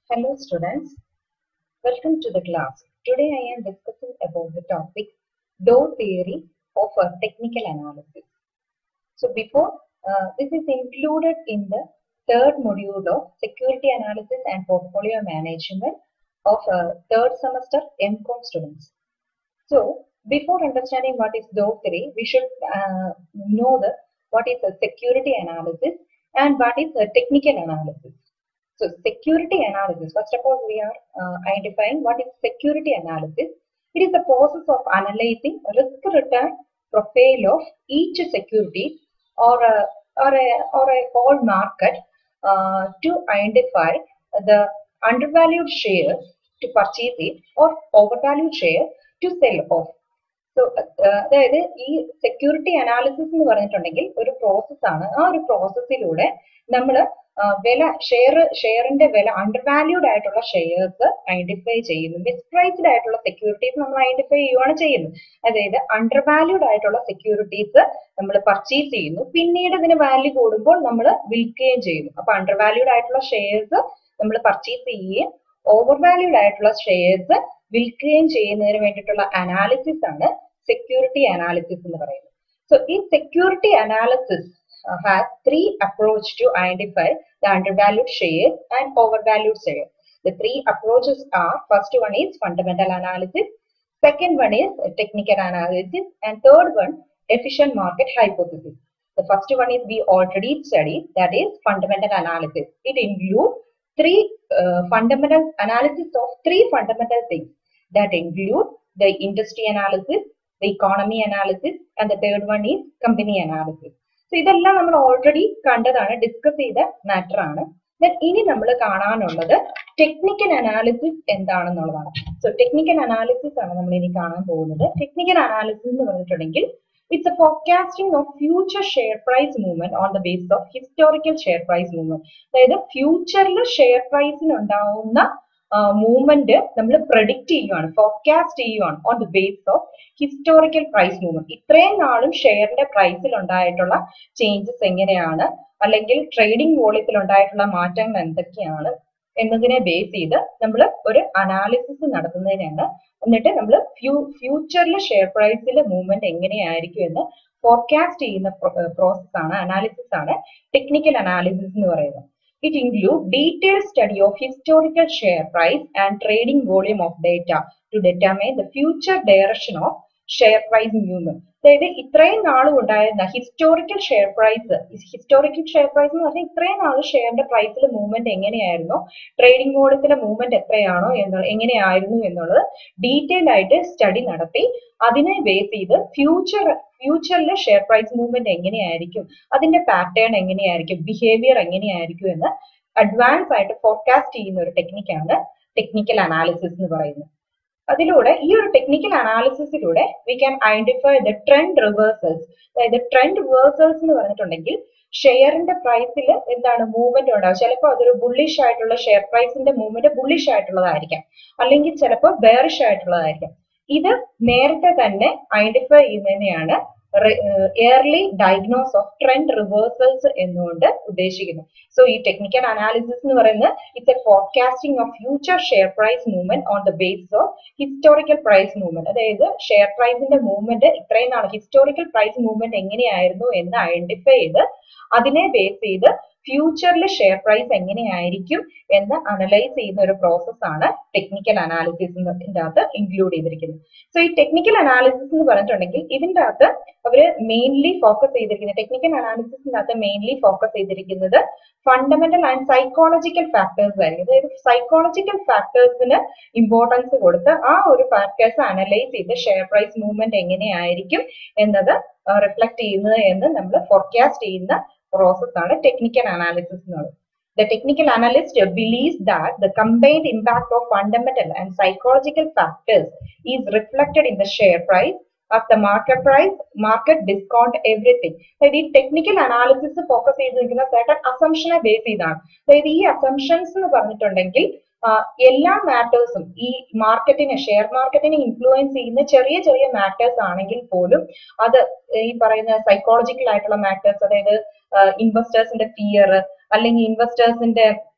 Hello students, welcome to the class. Today I am discussing about the topic Doe theory of a technical analysis. So before uh, this is included in the third module of security analysis and portfolio management of uh, third semester MCOM students. So before understanding what is Doe theory, we should uh, know the what is a security analysis and what is a technical analysis. So security analysis, first of all, we are uh, identifying what is security analysis. It is the process of analyzing risk return profile of each security or a, or a, or a whole market uh, to identify the undervalued shares to purchase it or overvalued share to sell off. So അതായത് ഈ security analysis എന്ന് പറഞ്ഞിട്ടുണ്ടെങ്കിൽ ഒരു process ആണ് ആ ഒരു പ്രോസസ്സിലൂടെ നമ്മൾ വില ഷെയർ ഷെയറിന്റെ വില അണ്ടർവാല്യൂഡ് ആയിട്ടുള്ള ഷെയർസ് ഐഡന്റിഫൈ ചെയ്യുന്നു മിസ്പ്രൈസ്ഡ് ആയിട്ടുള്ള സെക്യൂരിറ്റീസ് നമ്മൾ ഐഡന്റിഫൈ ചെയ്യുകയാണ് ചെയ്യുന്നത് അതായത് അണ്ടർവാല്യൂഡ് ആയിട്ടുള്ള സെക്യൂരിറ്റീസ് നമ്മൾ പർച്ചേസ് ചെയ്യുന്നു പിന്നീട് ഇതിന് വാല്യൂ കൂടുമ്പോൾ നമ്മൾ വിൽക്കുകയും ചെയ്യുന്നു അപ്പൊ അണ്ടർവാല്യൂഡ് ആയിട്ടുള്ള ഷെയർസ് നമ്മൾ പർച്ചേസ് ചെയ്യുകയും ഓവർവാല്യൂഡ് ആയിട്ടുള്ള ഷെയർസ് വിൽക്കുകയും ചെയ്യുന്നതിന് വേണ്ടിയിട്ടുള്ള അനാലിസിസ് ആണ് സെക്യൂരിറ്റി അനാലിസിസ് എന്ന് പറയുന്നത് സോ ഈ security analysis has three approach to identify the undervalued share and overvalued share The three approaches are first one is fundamental analysis, second one is technical analysis, and third one efficient market hypothesis. The first one is we already studied that is fundamental analysis. It includes three uh, fundamental analysis of three fundamental things that include the industry analysis, the economy analysis, and the third one is company analysis. So ഇതെല്ലാം നമ്മൾ already കണ്ടതാണ് discuss ചെയ്ത matter ആണ് then ഇനി നമ്മൾ കാണാനുള്ളത് technical analysis എന്താണെന്നുള്ളതാണ് so technical analysis ആണ് നമ്മൾ ഇനി കാണാൻ പോകുന്നത് ടെക്നിക്കൽ അനാലിസിസ് എന്ന് പറഞ്ഞിട്ടുണ്ടെങ്കിൽ it's a forecasting of future share price movement on the base of historical share price movement അതായത് ഫ്യൂച്ചറിൽ ഷെയർ പ്രൈസിന് ഉണ്ടാവുന്ന മൂവ്മെന്റ് നമ്മൾ പ്രഡിക്റ്റ് ചെയ്യുവാണ് ഫോർകാസ്റ്റ് ചെയ്യുവാണ് on the base of historical price movement ഇത്രയും നാളും ഷെയറിന്റെ പ്രൈസിൽ ഉണ്ടായിട്ടുള്ള ചേഞ്ചസ് എങ്ങനെയാണ് അല്ലെങ്കിൽ ട്രേഡിംഗ് വോളിയത്തിൽ ഉണ്ടായിട്ടുള്ള മാറ്റങ്ങൾ എന്തൊക്കെയാണ് എന്നതിനെ ബേസ് ചെയ്ത് നമ്മൾ ഒരു അനാലിസിസ് നടത്തുന്നതിനാണ് എന്നിട്ട് നമ്മൾ ഫ്യൂ ഫ്യൂച്ചറിൽ ഷെയർ പ്രൈസിലെ മൂവ്മെന്റ് എങ്ങനെയായിരിക്കും എന്ന് ഫോർകാസ്റ്റ് ചെയ്യുന്ന പ്രോസസ് ആണ് അനാലിസിസ് ആണ് ടെക്നിക്കൽ അനാലിസിസ് എന്ന് പറയുന്നത് It includes detailed study of historical share price and trading volume of data to determine the future direction of share price movement അതായത് ഇത്രയും നാളും ഉണ്ടായിരുന്ന historical share price historical share price എന്ന് പറഞ്ഞാൽ ഇത്രയും നാൾ ഷെയറിന്റെ പ്രൈസിൽ മൂവ്മെന്റ് എങ്ങനെയായിരുന്നു ട്രേഡിംഗ് വോളത്തിലെ മൂവ്മെന്റ് എത്രയാണോ എന്നുള്ള എങ്ങനെയായിരുന്നു എന്നുള്ളത് ഡീറ്റെയിൽ ആയിട്ട് സ്റ്റഡി നടത്തി അതിനെ ബേസ് ചെയ്ത് ഫ്യൂച്ചർ ഫ്യൂച്ചറിലെ ഷെയർ പ്രൈസ് മൂവ്മെന്റ് എങ്ങനെയായിരിക്കും അതിന്റെ പാറ്റേൺ എങ്ങനെയായിരിക്കും ബിഹേവിയർ എങ്ങനെയായിരിക്കും എന്ന് അഡ്വാൻസ് ആയിട്ട് ഫോർകാസ്റ്റ് ചെയ്യുന്ന ഒരു ടെക്നിക്കാണ് ടെക്നിക്കൽ അനാലിസിസ് എന്ന് പറയുന്നത് അതിലൂടെ ഈ ഒരു ടെക്നിക്കൽ അനാലിസിസിലൂടെ we can identify the trend reversals അതായത് ട്രെൻഡ് റിവേഴ്സൽസ് എന്ന് പറഞ്ഞിട്ടുണ്ടെങ്കിൽ ഷെയറിന്റെ പ്രൈസിൽ എന്താണ് മൂവ്മെന്റ് ഉണ്ടാവും ചിലപ്പോൾ അതൊരു ബുള്ളിഷ് ആയിട്ടുള്ള ഷെയർ പ്രൈസിന്റെ മൂവ്മെന്റ് ബുള്ളിഷ് ആയിട്ടുള്ളതായിരിക്കാം അല്ലെങ്കിൽ ചിലപ്പോൾ ബെയറിഷ് ആയിട്ടുള്ളതായിരിക്കാം ഇത് നേരത്തെ തന്നെ ഐഡന്റിഫൈ ചെയ്യുന്നതിനെയാണ് early diagnose of trend reversals എന്നുകൊണ്ട് ഉദ്ദേശിക്കുന്നു സോ ഈ ടെക്നിക്കൽ അനാലിസിസ് എന്ന് പറയുന്നത് it's a forecasting of future share price movement on the base of historical price movement അതായത് ഷെയർ പ്രൈസിന്റെ മൂവ്മെന്റ് ഇത്രയും നാൾ ഹിസ്റ്റോറിക്കൽ പ്രൈസ് മൂവ്മെന്റ് എങ്ങനെയായിരുന്നു എന്ന് ഐഡന്റിഫൈ ചെയ്ത് അതിനെ ബേസ് ചെയ്ത് ഫ്യൂച്ചറിൽ ഷെയർ പ്രൈസ് എങ്ങനെയായിരിക്കും എന്ന് അനലൈസ് ചെയ്യുന്ന ഒരു പ്രോസസ് ആണ് ടെക്നിക്കൽ അനാലിസിസിന്റെ അകത്ത് ഇൻക്ലൂഡ് ചെയ്തിരിക്കുന്നത് സോ ഈ ടെക്നിക്കൽ അനാലിസിസ് എന്ന് പറഞ്ഞിട്ടുണ്ടെങ്കിൽ ഇതിന്റെ അകത്ത് അവര് മെയിൻലി ഫോക്കസ് ചെയ്തിരിക്കുന്നത് ടെക്നിക്കൽ അനാലിസിസിന്റെ അകത്ത് മെയിൻലി ഫോക്കസ് ചെയ്തിരിക്കുന്നത് ഫണ്ടമെന്റൽ ആൻഡ് സൈക്കോളജിക്കൽ ഫാക്ടേഴ്സ് ആയിരിക്കും അതായത് സൈക്കോളജിക്കൽ ഫാക്ടേഴ്സിന് ഇമ്പോർട്ടൻസ് കൊടുത്ത് ആ ഒരു ഫാക്ടേഴ്സ് അനലൈസ് ചെയ്ത് ഷെയർ പ്രൈസ് മൂവ്മെന്റ് എങ്ങനെയായിരിക്കും എന്നത് റിഫ്ലക്ട് ചെയ്യുന്നത് എന്ന് നമ്മൾ ഫോർകാസ്റ്റ് ചെയ്യുന്ന പ്രോസസ് ആണ് ടെക്നിക്കൽ അനാലിസിസ് എന്നുള്ളത് The technical analyst believes that the combined impact of fundamental and psychological factors is reflected in the share price of the market price, market discount, everything. അതായത് ഈ technical analysis focus ചെയ്തിരിക്കുന്ന certain അസംഷനെ base ചെയ്താണ് അതായത് ഈ assumptions എന്ന് പറഞ്ഞിട്ടുണ്ടെങ്കിൽ എല്ലാ മാറ്റേഴ്സും ഈ മാർക്കറ്റിനെ ഷെയർ മാർക്കറ്റിനെ ഇൻഫ്ലുവൻസ് ചെയ്യുന്ന ചെറിയ ചെറിയ മാറ്റേഴ്സ് ആണെങ്കിൽ പോലും അത് ഈ പറയുന്ന സൈക്കോളജിക്കൽ ആയിട്ടുള്ള മാറ്റേഴ്സ് അതായത് ഇൻവെസ്റ്റേഴ്സിന്റെ ഫിയർ അല്ലെങ്കിൽ ഇൻവെസ്റ്റേഴ്സിന്റെ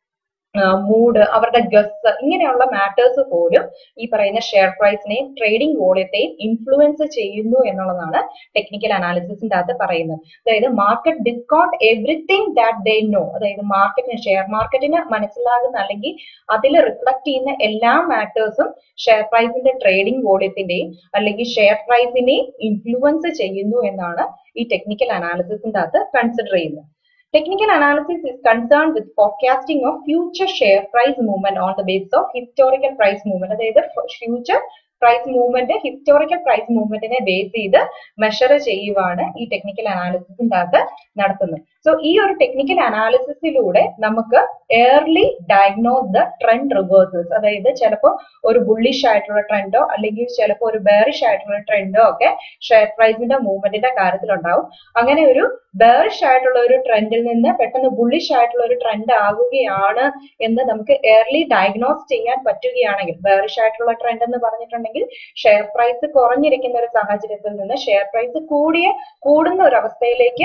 മൂഡ് അവരുടെ ഗസ് ഇങ്ങനെയുള്ള മാറ്റേഴ്സ് പോലും ഈ പറയുന്ന ഷെയർ പ്രൈസിനെയും ട്രേഡിംഗ് വോളിയത്തെയും ഇൻഫ്ലുവൻസ് ചെയ്യുന്നു എന്നുള്ളതാണ് ടെക്നിക്കൽ അനാലിസിസിന്റെ അകത്ത് പറയുന്നത് അതായത് market discount everything that they know അതായത് മാർക്കറ്റിന് ഷെയർ മാർക്കറ്റിന് മനസ്സിലാകുന്ന അല്ലെങ്കിൽ അതിൽ റിഫ്ലക്ട് ചെയ്യുന്ന എല്ലാ മാറ്റേഴ്സും ഷെയർ പ്രൈസിന്റെ ട്രേഡിംഗ് വോളിയത്തിന്റെയും അല്ലെങ്കിൽ ഷെയർ പ്രൈസിനെയും ഇൻഫ്ലുവൻസ് ചെയ്യുന്നു എന്നാണ് ഈ ടെക്നിക്കൽ അനാലിസിസിന്റെ അകത്ത് കൺസിഡർ ചെയ്യുന്നത് Technical analysis is concerned with forecasting of future share price movement on the basis of historical price movement. അതായത് future price movement historical price മൂവ്മെന്റിനെ ബേസ് ചെയ്ത് മെഷർ ചെയ്യുവാണ് ഈ ടെക്നിക്കൽ അനാലിസിസിന്റെ അകത്ത് നടത്തുന്നത് സോ ഈ ഒരു ടെക്നിക്കൽ അനാലിസിസിലൂടെ നമുക്ക് early diagnose the trend reversals അതായത് ചിലപ്പോൾ ഒരു ബുള്ളിഷ് ആയിട്ടുള്ള ട്രെൻഡോ അല്ലെങ്കിൽ ചിലപ്പോൾ ഒരു ബെയറിഷ് ആയിട്ടുള്ള ട്രെൻഡോ ഒക്കെ ഷെയർ പ്രൈസിന്റെ മൂവ്മെന്റിന്റെ കാര്യത്തിൽ ഉണ്ടാവും അങ്ങനെ ഒരു ബെയറിഷ് ആയിട്ടുള്ള ഒരു ട്രെൻഡിൽ നിന്ന് പെട്ടെന്ന് ബുള്ളിഷ് ആയിട്ടുള്ള ഒരു ട്രെൻഡ് ആകുകയാണ് എന്ന് നമുക്ക് എയർലി ഡയഗ്നോസ് ചെയ്യാൻ പറ്റുകയാണെങ്കിൽ ബെയറിഷ് ആയിട്ടുള്ള ട്രെൻഡ് എന്ന് പറഞ്ഞിട്ടുണ്ടെങ്കിൽ ഷെയർ പ്രൈസ് കുറഞ്ഞിരിക്കുന്ന ഒരു സാഹചര്യത്തിൽ നിന്ന് ഷെയർ പ്രൈസ് കൂടിയ കൂടുന്ന ഒരു അവസ്ഥയിലേക്ക്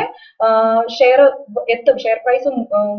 ഷെയർ എത്തും ഷെയർ പ്രൈസ്